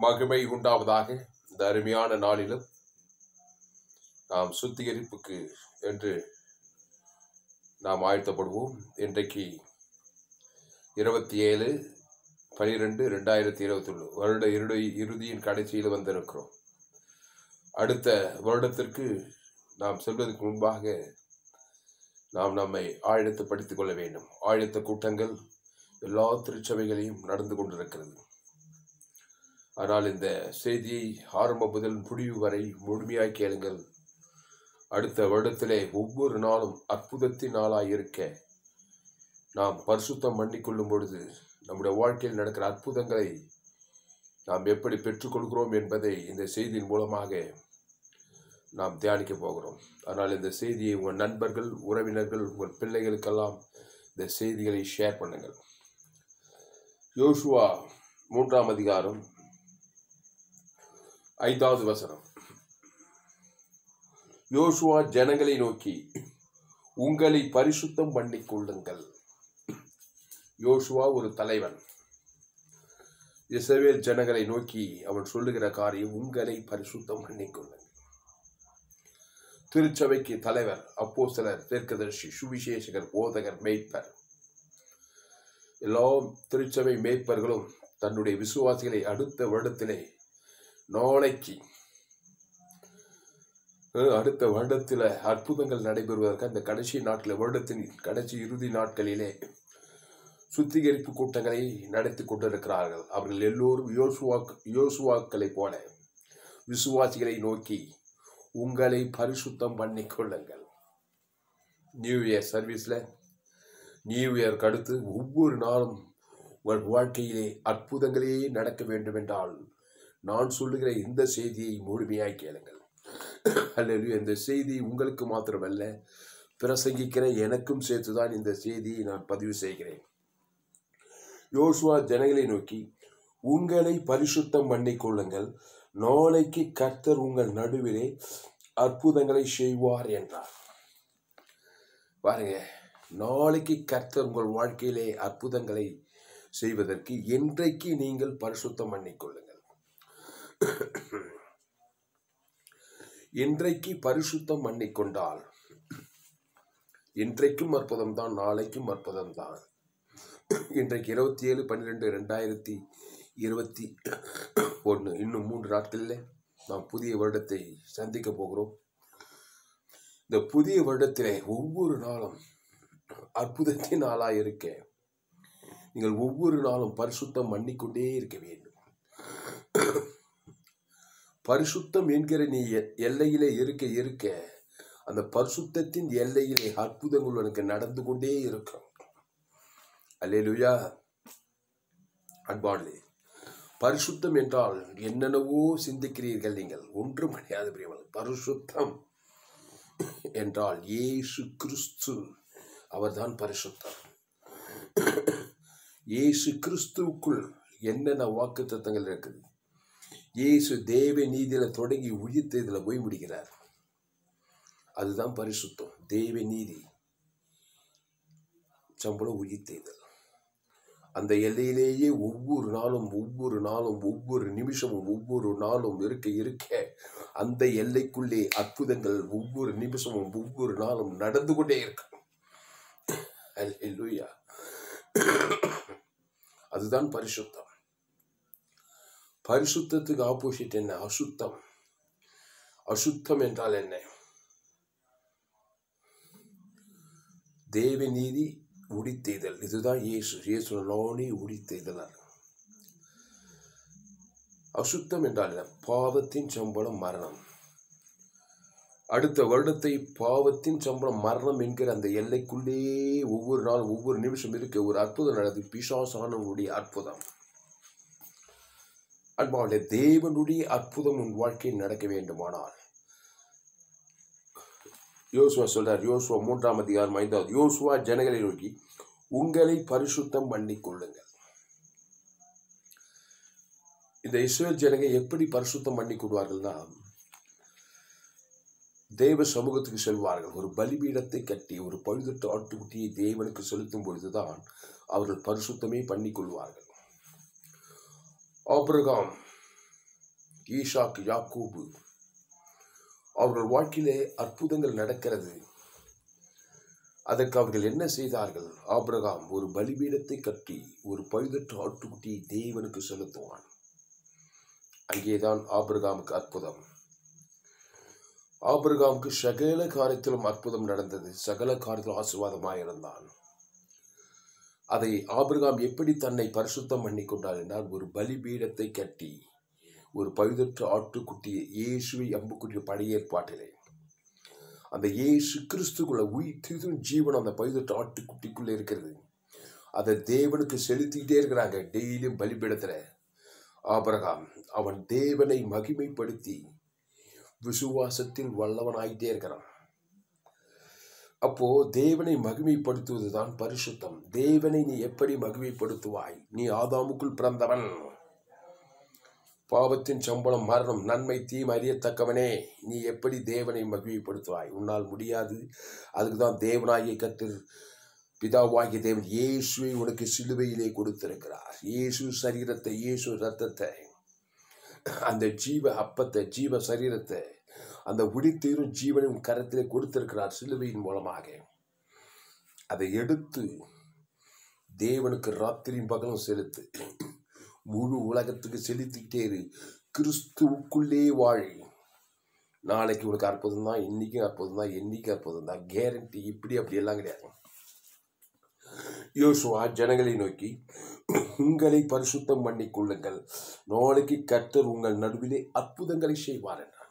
மகிமை உண்டாவதாக இந்த அருமையான நாளிலும் நாம் சுத்திகரிப்புக்கு என்று நாம் ஆயத்தப்படுவோம் இன்றைக்கு இருபத்தி ஏழு பனிரெண்டு ரெண்டாயிரத்தி இருபத்தி ஒன்று வருட இறுதி இறுதியின் கடைசியில் வந்திருக்கிறோம் அடுத்த வருடத்திற்கு நாம் செல்வதற்கு முன்பாக நாம் நம்மை ஆழத்து படித்துக் கொள்ள வேண்டும் ஆழத்த கூட்டங்கள் எல்லா திருச்சபைகளையும் நடந்து கொண்டிருக்கிறது ஆனால் இந்த செய்தியை ஆரம்ப முதல் முடிவு வரை முழுமையாய் கேளுங்கள் அடுத்த வருடத்திலே ஒவ்வொரு நாளும் அற்புதத்தின் நாளாய் இருக்க நாம் பரிசுத்தம் பண்ணிக்கொள்ளும் பொழுது நம்முடைய வாழ்க்கையில் நடக்கிற அற்புதங்களை நாம் எப்படி பெற்றுக்கொள்கிறோம் என்பதை இந்த செய்தியின் மூலமாக நாம் தியானிக்க போகிறோம் ஆனால் இந்த செய்தியை உங்கள் நண்பர்கள் உறவினர்கள் உங்கள் பிள்ளைகளுக்கெல்லாம் இந்த செய்திகளை ஷேர் பண்ணுங்கள் யோசுவா மூன்றாம் அதிகாரம் ஐந்தாவது வசனம் யோசுவா ஜனங்களை நோக்கி உங்களை பரிசுத்தம் பண்ணிக் கொள்ளுங்கள் யோசுவா ஒரு தலைவன் இஸ்ரவேல் ஜனங்களை நோக்கி அவன் சொல்லுகிற காரியம் உங்களை பரிசுத்தம் பண்ணிக் கொள்ளுங்கள் திருச்சபைக்கு தலைவர் அப்போஸ்தலர் தீர்க்கதரிசி சுவிசேஷகர் போதகர் மேய்ப்பர் எல்லா திருச்சபை மேய்ப்பர்களும் தன்னுடைய விசுவாசிகளை அடுத்த வருடத்திலே நாளைக்கு அஹ், அடுத்த வருடத்தில் அற்புதங்கள் நடைபெறுவதற்கு அந்த கடைசி நாட்களில் வருடத்தின் கடைசி இறுதி நாட்களிலே சுத்திகரிப்பு கூட்டங்களை நடத்தி கொண்டிருக்கிறார்கள் அவர்கள் எல்லோரும் யோசுவா யோசுவாக்களைப் போல விசுவாசிகளை நோக்கி உங்களை பரிசுத்தம் பண்ணிக் கொள்ளுங்கள் நியூ இயர் சர்வீஸில் நியூ இயர்க்கு அடுத்து ஒவ்வொரு நாளும் உங்கள் வாழ்க்கையிலே அற்புதங்களே நடக்க வேண்டும் என்றால் நான் சொல்லுகிற இந்த செய்தியை முழுமையாய் கேளுங்கள் அல்லது இந்த செய்தி உங்களுக்கு மாத்திரமல்ல பிரசங்கிக்கிற எனக்கும் சேர்த்துதான் இந்த செய்தியை நான் பதிவு செய்கிறேன் யோசுவா ஜனங்களை நோக்கி உங்களை பரிசுத்தம் பண்ணிக் கொள்ளுங்கள் நாளைக்கு கர்த்தர் உங்கள் நடுவிலே அற்புதங்களை செய்வார் என்றார் பாருங்க நாளைக்கு கர்த்தர் உங்கள் வாழ்க்கையிலே அற்புதங்களை செய்வதற்கு இன்றைக்கு நீங்கள் பரிசுத்தம் பண்ணிக் கொள்ளுங்கள் இன்றைக்கு பரிசுத்தம் பண்ணிக்கொண்டால் இன்றைக்கும் அற்புதம் தான் நாளைக்கும் அற்புதம் தான் இன்றைக்கு இருபத்தி ஏழு பன்னிரெண்டு ரெண்டாயிரத்தி இருபத்தி ஒன்று இன்னும் மூன்று நாட்களில் நாம் புதிய வருடத்தை சந்திக்க போகிறோம் இந்த புதிய வருடத்திலே ஒவ்வொரு நாளும் அற்புதத்தின் நாளாக இருக்க நீங்கள் ஒவ்வொரு நாளும் பரிசுத்தம் பண்ணிக்கொண்டே இருக்க வேண்டும் பரிசுத்தம் என்கிற நீ எ- எல்லையிலே இருக்க இருக்க அந்த பரிசுத்தத்தின் எல்லையிலே அற்புதங்கள் உனக்கு நடந்து கொண்டே இருக்கும் அல்லேலூயா அன்பாளே பரிசுத்தம் என்றால் என்னென்னவோ சிந்திக்கிறீர்கள் நீங்கள் ஒன்றும் கிடையாது பிரியவர்கள் பரிசுத்தம் என்றால் இயேசு கிறிஸ்து அவர்தான் பரிசுத்தம் இயேசு கிறிஸ்துவுக்குள் என்னென்ன வாக்கு தத்தங்கள் இருக்குது இயேசு தேவ நீதியில தொடங்கி உயிர்த்ததுல போய் முடிக்கிறார் அதுதான் பரிசுத்தம் தேவ நீதி சம்பளம் உயிர்த்தெய்தல் அந்த எல்லையிலேயே ஒவ்வொரு நாளும் ஒவ்வொரு நாளும் ஒவ்வொரு நிமிஷமும் ஒவ்வொரு நாளும் இருக்க இருக்க அந்த எல்லைக்குள்ளே அற்புதங்கள் ஒவ்வொரு நிமிஷமும் ஒவ்வொரு நாளும் நடந்து கொண்டே இருக்கும் அல்லேலூயா அதுதான் பரிசுத்தம் பரிசுத்தத்துக்கு ஆப்போசிட் என்ன அசுத்தம் அசுத்தம் என்றால் என்ன தேவ நீதி உடித்தெய்தல் இதுதான் இயேசு இயேசு நானே உடித்தெய்தலார் அசுத்தம் என்றால் என்ன பாவத்தின் சம்பளம் மரணம் அடுத்த வருடத்தை பாவத்தின் சம்பளம் மரணம் என்கிற அந்த எல்லைக்குள்ளே ஒவ்வொரு நாள் ஒவ்வொரு நிமிஷம் இருக்க ஒரு அற்புதம் நடக்குது பிசாசானவனுடைய அற்புதம் அன்பாவளே தேவனுடைய அற்புதம் உன் வாழ்க்கையில் நடக்க வேண்டுமானால் யோசுவா சொல்றார் யோசுவா மூன்றாம் அதிகாரம் ஐந்தாவது யோசுவா ஜனங்களை நோக்கி உங்களை பரிசுத்தம் பண்ணிக் கொள்ளுங்கள் இந்த இஸ்ரேல் ஜனங்க எப்படி பரிசுத்தம் பண்ணி கொள்வார்கள்னா தேவ சமூகத்துக்கு செல்வார்கள் ஒரு பலிபீடத்தை கட்டி ஒரு பழுதற்ற ஆட்டுக்குட்டியை தேவனுக்கு செலுத்தும் பொழுதுதான் அவர்கள் பரிசுத்தமே பண்ணிக் கொள்வார்கள் ஆபிரகாம் ஈஷாக்கு யாக்கூபு அவர்கள் வாழ்க்கையிலே அற்புதங்கள் நடக்கிறது அதற்கு அவர்கள் என்ன செய்தார்கள் ஆபிரகாம் ஒரு பலிபீடத்தை கட்டி ஒரு பழுதற்ற ஆட்டுக்குட்டியை தேவனுக்கு செலுத்துவான் அங்கேதான் ஆபிரகாமுக்கு அற்புதம் ஆபிரகாமுக்கு சகல காரியத்திலும் அற்புதம் நடந்தது சகல காரியத்திலும் ஆசீர்வாதமாக இருந்தான் அதை ஆபிரகாம் எப்படி தன்னை பரிசுத்தம் பண்ணி கொண்டார் என்றால் ஒரு பலிபீடத்தை கட்டி ஒரு பழுதற்ற ஆட்டுக்குட்டியை இயேசுவை அம்புக்குரிய பழைய ஏற்பாட்டிலே அந்த இயேசு கிறிஸ்துக்குள்ள உயிர் ஜீவன் அந்த பழுதற்ற ஆட்டுக்குட்டிக்குள்ள இருக்கிறது அதை தேவனுக்கு செலுத்திக்கிட்டே இருக்கிறாங்க டெய்லியும் பலிபீடத்துல ஆபிரகாம் அவன் தேவனை மகிமைப்படுத்தி விசுவாசத்தில் வல்லவனாயிட்டே இருக்கிறான் அப்போ தேவனை மகிமைப்படுத்துவதுதான் பரிசுத்தம் தேவனை நீ எப்படி மகிமைப்படுத்துவாய் நீ ஆதாமுக்குள் பிறந்தவன் பாவத்தின் சம்பளம் மரணம் நன்மை தீம் அறியத்தக்கவனே நீ எப்படி தேவனை மகிமைப்படுத்துவாய் உன்னால் முடியாது அதுக்கு தான் தேவனாகிய கத்திர பிதாவாகிய தேவன் இயேசுவை உனக்கு சிலுவையிலே கொடுத்திருக்கிறார் இயேசு சரீரத்தை இயேசு ரத்தத்தை அந்த ஜீவ அப்பத்தை ஜீவ சரீரத்தை அந்த உடித்தீரும் ஜீவனை உன் கரத்திலே கொடுத்திருக்கிறார் சிலுவையின் மூலமாக அதை எடுத்து தேவனுக்கு ராத்திரியும் பகலும் செலுத்து முழு உலகத்துக்கு செலுத்திக்கிட்டே இரு கிறிஸ்துவுக்குள்ளே வாழி நாளைக்கு உனக்கு அற்புதம் தான் இன்னைக்கும் அற்புதம் தான் என்னைக்கும் அற்புதம் தான் கேரண்டி இப்படி அப்படி எல்லாம் கிடையாது யோசுவா ஜனங்களை நோக்கி உங்களை பரிசுத்தம் பண்ணிக் கொள்ளுங்கள் நாளைக்கு கர்த்தர் உங்கள் நடுவிலே அற்புதங்களை செய்வார் என்றார்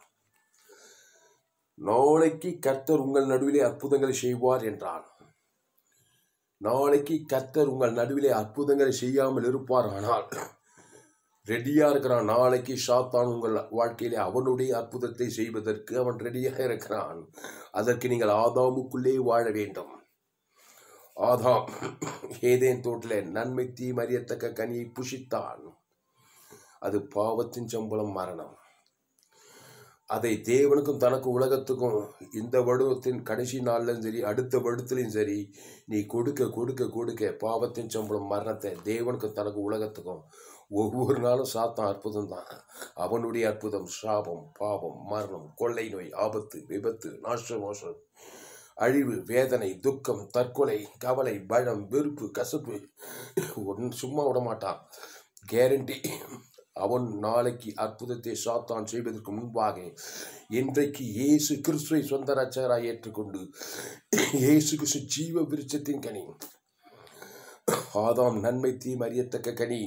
நாளைக்கு கர்த்தர் உங்கள் நடுவிலே அற்புதங்களை செய்வார் என்றான் நாளைக்கு கர்த்தர் உங்கள் நடுவிலே அற்புதங்களை செய்யாமல் இருப்பார் ஆனால் ரெடியா இருக்கிறான் நாளைக்கு சாத்தான் உங்கள் வாழ்க்கையிலே அவனுடைய அற்புதத்தை செய்வதற்கு அவன் ரெடியாக இருக்கிறான் அதற்கு நீங்கள் ஆதாமுக்குள்ளே வாழ வேண்டும் ஆதாம் ஏதேன் தோட்டிலே நன்மை தீம் அறியத்தக்க கனியை புஷித்தான் அது பாவத்தின் சம்பளம் மரணம் அதை தேவனுக்கும் தனக்கு உலகத்துக்கும் இந்த வருடத்தின் கடைசி நாள்லையும் சரி அடுத்த வருடத்துலையும் சரி நீ கொடுக்க கொடுக்க கொடுக்க பாவத்தின் சம்பளம் மரணத்தை தேவனுக்கும் தனக்கு உலகத்துக்கும் ஒவ்வொரு நாளும் சாத்தான் அற்புதம் தான் அவனுடைய அற்புதம் சாபம் பாவம் மரணம் கொள்ளை நோய் ஆபத்து விபத்து நாச மோசம் அழிவு வேதனை துக்கம் தற்கொலை கவலை பயம் வெறுப்பு கசப்பு ஒன்று சும்மா விட மாட்டான் கேரண்டி அவன் நாளைக்கு அற்புதத்தை சாத்தான் செய்வதற்கு முன்பாக இன்றைக்கு இயேசு கிறிஸ்துவை சொந்த ரச்சகராய் ஏற்றுக்கொண்டு இயேசு கிறிஸ்து ஜீவ விருட்சத்தின் கனி ஆதாம் நன்மை தீம் அறியத்தக்க கனி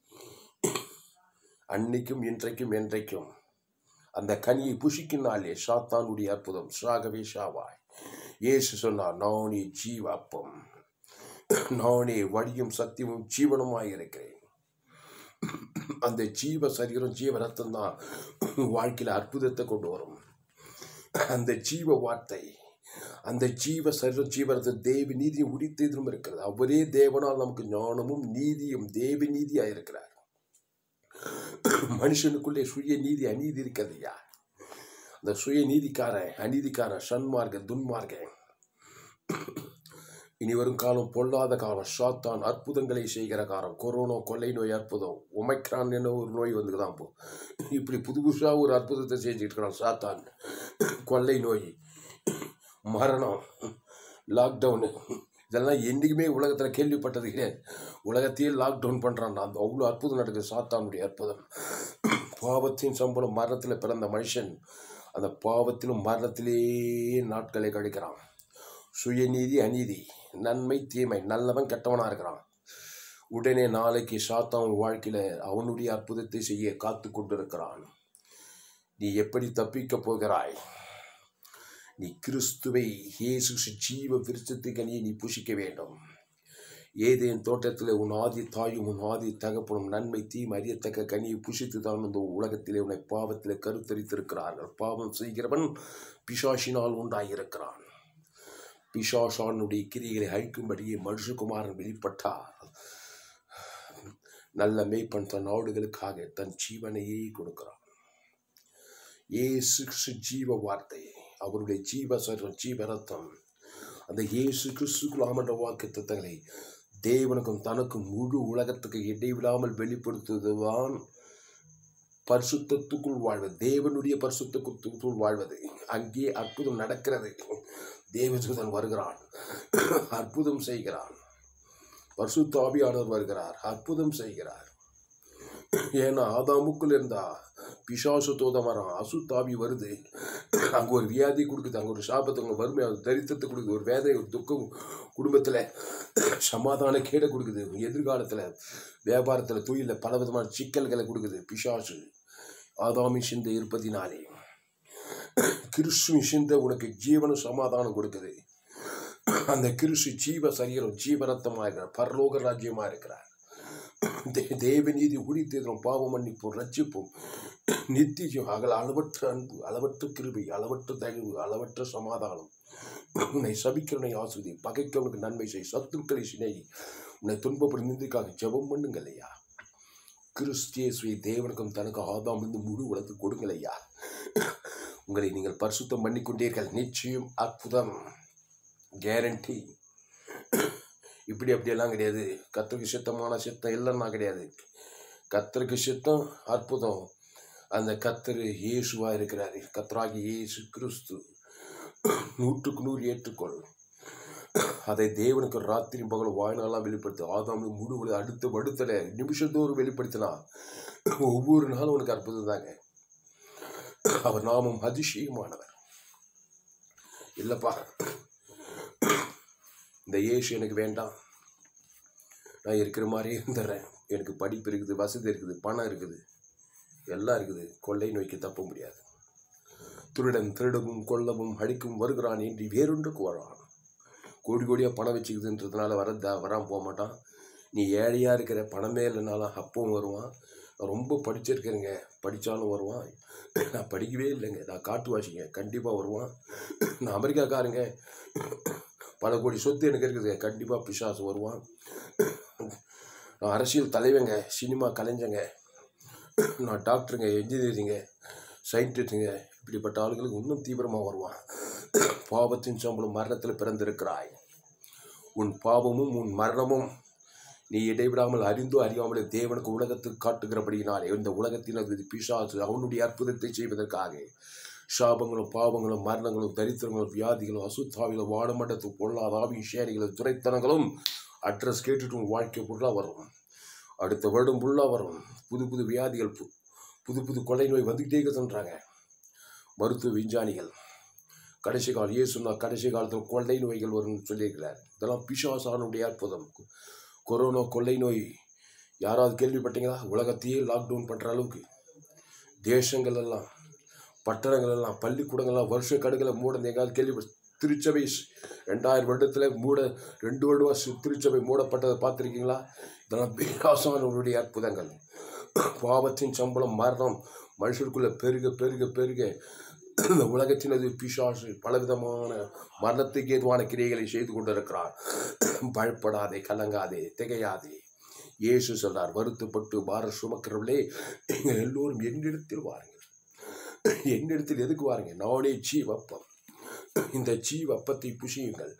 அன்னைக்கும் இன்றைக்கும் என்றைக்கும் அந்த கனியை புஷிக்கினாலே சாத்தானுடைய அற்புதம் சாகவே ஷாவாய் இயேசு சொன்னார் நானே ஜீவ அப்பம் நானே வழியும் சத்தியமும் ஜீவனுமாய் இருக்கிறேன் அந்த ஜீவ சரீரம் ஜீவ ரத்தம் தான் வாழ்க்கையில் அற்புதத்தை கொண்டு வரும் அந்த ஜீவ வார்த்தை அந்த ஜீவ சரீரம் ஜீவரத்தம் தேவி நீதியும் உடித்ததும் இருக்கிறது அவரே தேவனால் நமக்கு ஞானமும் நீதியும் தேவி நீதியாக இருக்கிறார் மனுஷனுக்குள்ளே சுய நீதி அநீதி இருக்கிறதையா அந்த சுய நீதிக்காரன் அநீதிக்காரன் சன்மார்க்க துன்மார்க்க இனி வரும் காலம் பொல்லாத காலம் சாத்தான் அற்புதங்களை செய்கிற காலம் கொரோனா கொள்ளை நோய் அற்புதம் ஒமைக்ரான் என்ன ஒரு நோய் வந்துதான் போ இப்படி புது புதுசாக ஒரு அற்புதத்தை செஞ்சுட்டு இருக்கிறான் சாத்தான் கொள்ளை நோய் மரணம் லாக்டவுனு இதெல்லாம் என்றைக்குமே உலகத்தில் கேள்விப்பட்டது கிடையாது உலகத்தையே லாக்டவுன் பண்ணுறான் அந்த அவ்வளோ அற்புதம் நடக்குது சாத்தானுடைய அற்புதம் பாவத்தின் சம்பளம் மரணத்தில் பிறந்த மனுஷன் அந்த பாவத்திலும் மரணத்திலேயே நாட்களை கழிக்கிறான் சுயநீதி அநீதி நன்மை தீமை நல்லவன் கெட்டவனாக இருக்கிறான் உடனே நாளைக்கு சாத்தான் வாழ்க்கையில் அவனுடைய அற்புதத்தை செய்ய காத்து கொண்டிருக்கிறான் நீ எப்படி தப்பிக்கப் போகிறாய் நீ கிறிஸ்துவை இயேசு ஜீவ விருச்சத்துக்கு நீ நீ புஷிக்க வேண்டும் ஏதேன் தோட்டத்தில் உன் ஆதி தாயும் உன் ஆதி தகப்பனும் நன்மை தீம் அறியத்தக்க கனியை புஷித்து தான் இந்த உலகத்திலே உன்னை பாவத்திலே கருத்தரித்திருக்கிறார்கள் பாவம் செய்கிறவன் பிசாசினால் உண்டாயிருக்கிறான் பிசாசானுடைய கிரிகளை அழிக்கும்படியே மனுஷகுமாரன் வெளிப்பட்டார் நல்ல மேய்ப்பன் தன் நாடுகளுக்காக தன் ஜீவனையே கொடுக்கிறான் ஏசு கிறிஸ்து ஜீவ வார்த்தை அவருடைய ஜீவ சர்வம் ஜீவ ரத்தம் அந்த இயேசு கிறிஸ்துக்குள் ஆமன்ற வாக்கு தத்தங்களை தேவனுக்கும் தனக்கும் முழு உலகத்துக்கு இடைவிடாமல் வெளிப்படுத்துவதுதான் பரிசுத்தத்துக்குள் வாழ்வது தேவனுடைய பரிசுத்தத்துக்குள் வாழ்வது அங்கே அற்புதம் நடக்கிறது தேவதூதன் வருகிறான் அற்புதம் செய்கிறான் பரிசுத்த ஆவியானவர் வருகிறார் அற்புதம் செய்கிறார் ஏன்னா ஆதாமுக்குள் இருந்தா பிசாசு தோதம் வரான் அசுத்தாவி வருது அங்கே ஒரு வியாதி கொடுக்குது அங்கே ஒரு சாபத்தை அங்கே வறுமை அது தரித்திரத்தை கொடுக்குது ஒரு வேதனை ஒரு துக்கம் குடும்பத்தில் சமாதான கேடை கொடுக்குது எதிர்காலத்தில் வியாபாரத்தில் தொழிலில் பல விதமான சிக்கல்களை கொடுக்குது பிசாசு ஆதாமி சிந்தை இருப்பதினாலே கிறிஸ்துவின் சிந்தை உனக்கு ஜீவனும் சமாதானம் கொடுக்குது அந்த கிறிஸ்து ஜீவ சரீரம் ஜீவரத்தமாக இருக்கிறார் பரலோக ராஜ்யமாக இருக்கிறார் தே- தேவநீதி உரித்தேதும் பாவம் மன்னிப்பும் ரட்சிப்பும் நித்தியம் அகல அளவற்ற அன்பு அளவற்ற கிருபை அளவற்ற தயவு அளவற்ற சமாதானம் உன்னை சபிக்கிறனை ஆசிரியை பகைக்கவனுக்கு நன்மை செய் சத்துருக்களை சிநேகி உன்னை துன்பப்படும் நிந்திக்காக ஜெபம் பண்ணுங்கள் ஐயா கிறிஸ்தியேசுவை தேவனுக்கும் தனக்கு ஆதாம் இருந்து முழு உலகு கொடுங்கள் ஐயா உங்களை நீங்கள் பரிசுத்தம் பண்ணிக்கொண்டீர்கள் நிச்சயம் அற்புதம் கேரண்டி இப்படி அப்படியெல்லாம் கிடையாது கத்தருக்கு சித்தமான சித்தம் இல்லைன்னா கிடையாது கத்தருக்கு சித்தம் அற்புதம் அந்த கத்தர் இயேசுவா இருக்கிறாரு கத்தராகி இயேசு கிறிஸ்து நூற்றுக்கு நூறு ஏற்றுக்கொள் அதை தேவனுக்கு ராத்திரி பகல் வாய்நாளாக வெளிப்படுத்து ஆதாம் முழு உலக அடுத்த அடுத்தல நிமிஷத்தோறும் வெளிப்படுத்தினா ஒவ்வொரு நாளும் உனக்கு அற்புதம் தாங்க அவர் நாமம் அதிசயமானவர் இல்லப்பா இந்த இயேசு எனக்கு வேண்டாம் நான் இருக்கிற மாதிரியே இருந்துடுறேன் எனக்கு படிப்பு இருக்குது வசதி இருக்குது பணம் இருக்குது எல்லாம் இருக்குது கொள்ளை நோய்க்கு தப்ப முடியாது திருடன் திருடவும் கொல்லவும் அடிக்கும் வருகிறான் என்று வேறொன்றுக்கு வரான் கோடி கோடியாக பணம் வச்சுக்குதுன்றதுனால வர வராமல் போக மாட்டான் நீ ஏழையாக இருக்கிற பணமே இல்லைனாலும் அப்பவும் வருவான் நான் ரொம்ப படிச்சிருக்கிறேங்க படித்தாலும் வருவான் நான் படிக்கவே இல்லைங்க நான் காட்டுவாசிங்க கண்டிப்பாக வருவான் நான் அமெரிக்காக்காரங்க பல கோடி சொத்து எனக்கு இருக்குது கண்டிப்பாக பிசாசு வருவான் நான் அரசியல் தலைவங்க சினிமா கலைஞங்க நான் டாக்டருங்க என்ஜினியரிங்க சயின்டிஸ்ட்டுங்க இப்படிப்பட்ட ஆளுங்களுக்கு இன்னும் தீவிரமாக வருவான் பாவத்தின் சம்பளம் மரணத்தில் பிறந்திருக்கிறாய் உன் பாவமும் உன் மரணமும் நீ இடைவிடாமல் அறிந்தோ அறியாமலே தேவனுக்கு உலகத்துக்கு காட்டுகிறபடியினாலே இந்த உலகத்தின் அது பிசாசு அவனுடைய அற்புதத்தை செய்வதற்காக சாபங்களும் பாவங்களும் மரணங்களும் தரித்திரங்களும் வியாதிகளும் அசுத்தாவிலும் வானமண்டத்தும் பொல்லாத ஆவியும் சேரிகளும் துரைத்தனங்களும் அட்ரஸ் கேட்டுட்டு உன் வாழ்க்கை ஃபுல்லாக வரும் அடுத்த வருடம் ஃபுல்லாக வரும் புது புது வியாதிகள் பு- புது புது கொள்ளை நோய் வந்துக்கிட்டே இருக்குதுன்றாங்க மருத்துவ விஞ்ஞானிகள் கடைசி காலம் இயேசுனா கடைசி காலத்தில் கொள்ளை நோய்கள் வரும்னு சொல்லியிருக்கிறார் இதெல்லாம் பிசாசானுடைய அற்புதம் கொரோனா கொள்ளை நோய் யாராவது கேள்விப்பட்டீங்களா உலகத்தையே லாக்டவுன் பண்ணுற அளவுக்கு தேசங்கள் எல்லாம் பட்டணங்கள் எல்லாம் பள்ளிக்கூடங்கள்லாம் வருஷ கடுகளை மூட எங்காவது கேள்வி திருச்சபை ஸ்- ரெண்டாயிரம் வருடத்தில் மூட ரெண்டு வருடமா சு- திருச்சபை மூடப்பட்டதை பார்த்துருக்கீங்களா இதெல்லாம் பிசாசானவருடைய அற்புதங்கள் பாவத்தின் சம்பளம் மரணம் மனுஷருக்குள்ள பெருக பெருக பெருக இந்த உலகத்தினது பிசாசு பலவிதமான மரணத்துக்கு ஏதுவான கிரியைகளை செய்து கொண்டிருக்கிறார் பயப்படாதே கலங்காதே திகையாதே இயேசு சொல்றார் வருத்தப்பட்டு பார சுமக்கிறவர்களே நீங்கள் எல்லோரும் என்னிடத்தில் வாருங்கள் என்னிடத்தில் எதுக்கு வாருங்க நானே ஜீவப்பம் இந்த ஜீவப்பத்தை புசியுங்கள்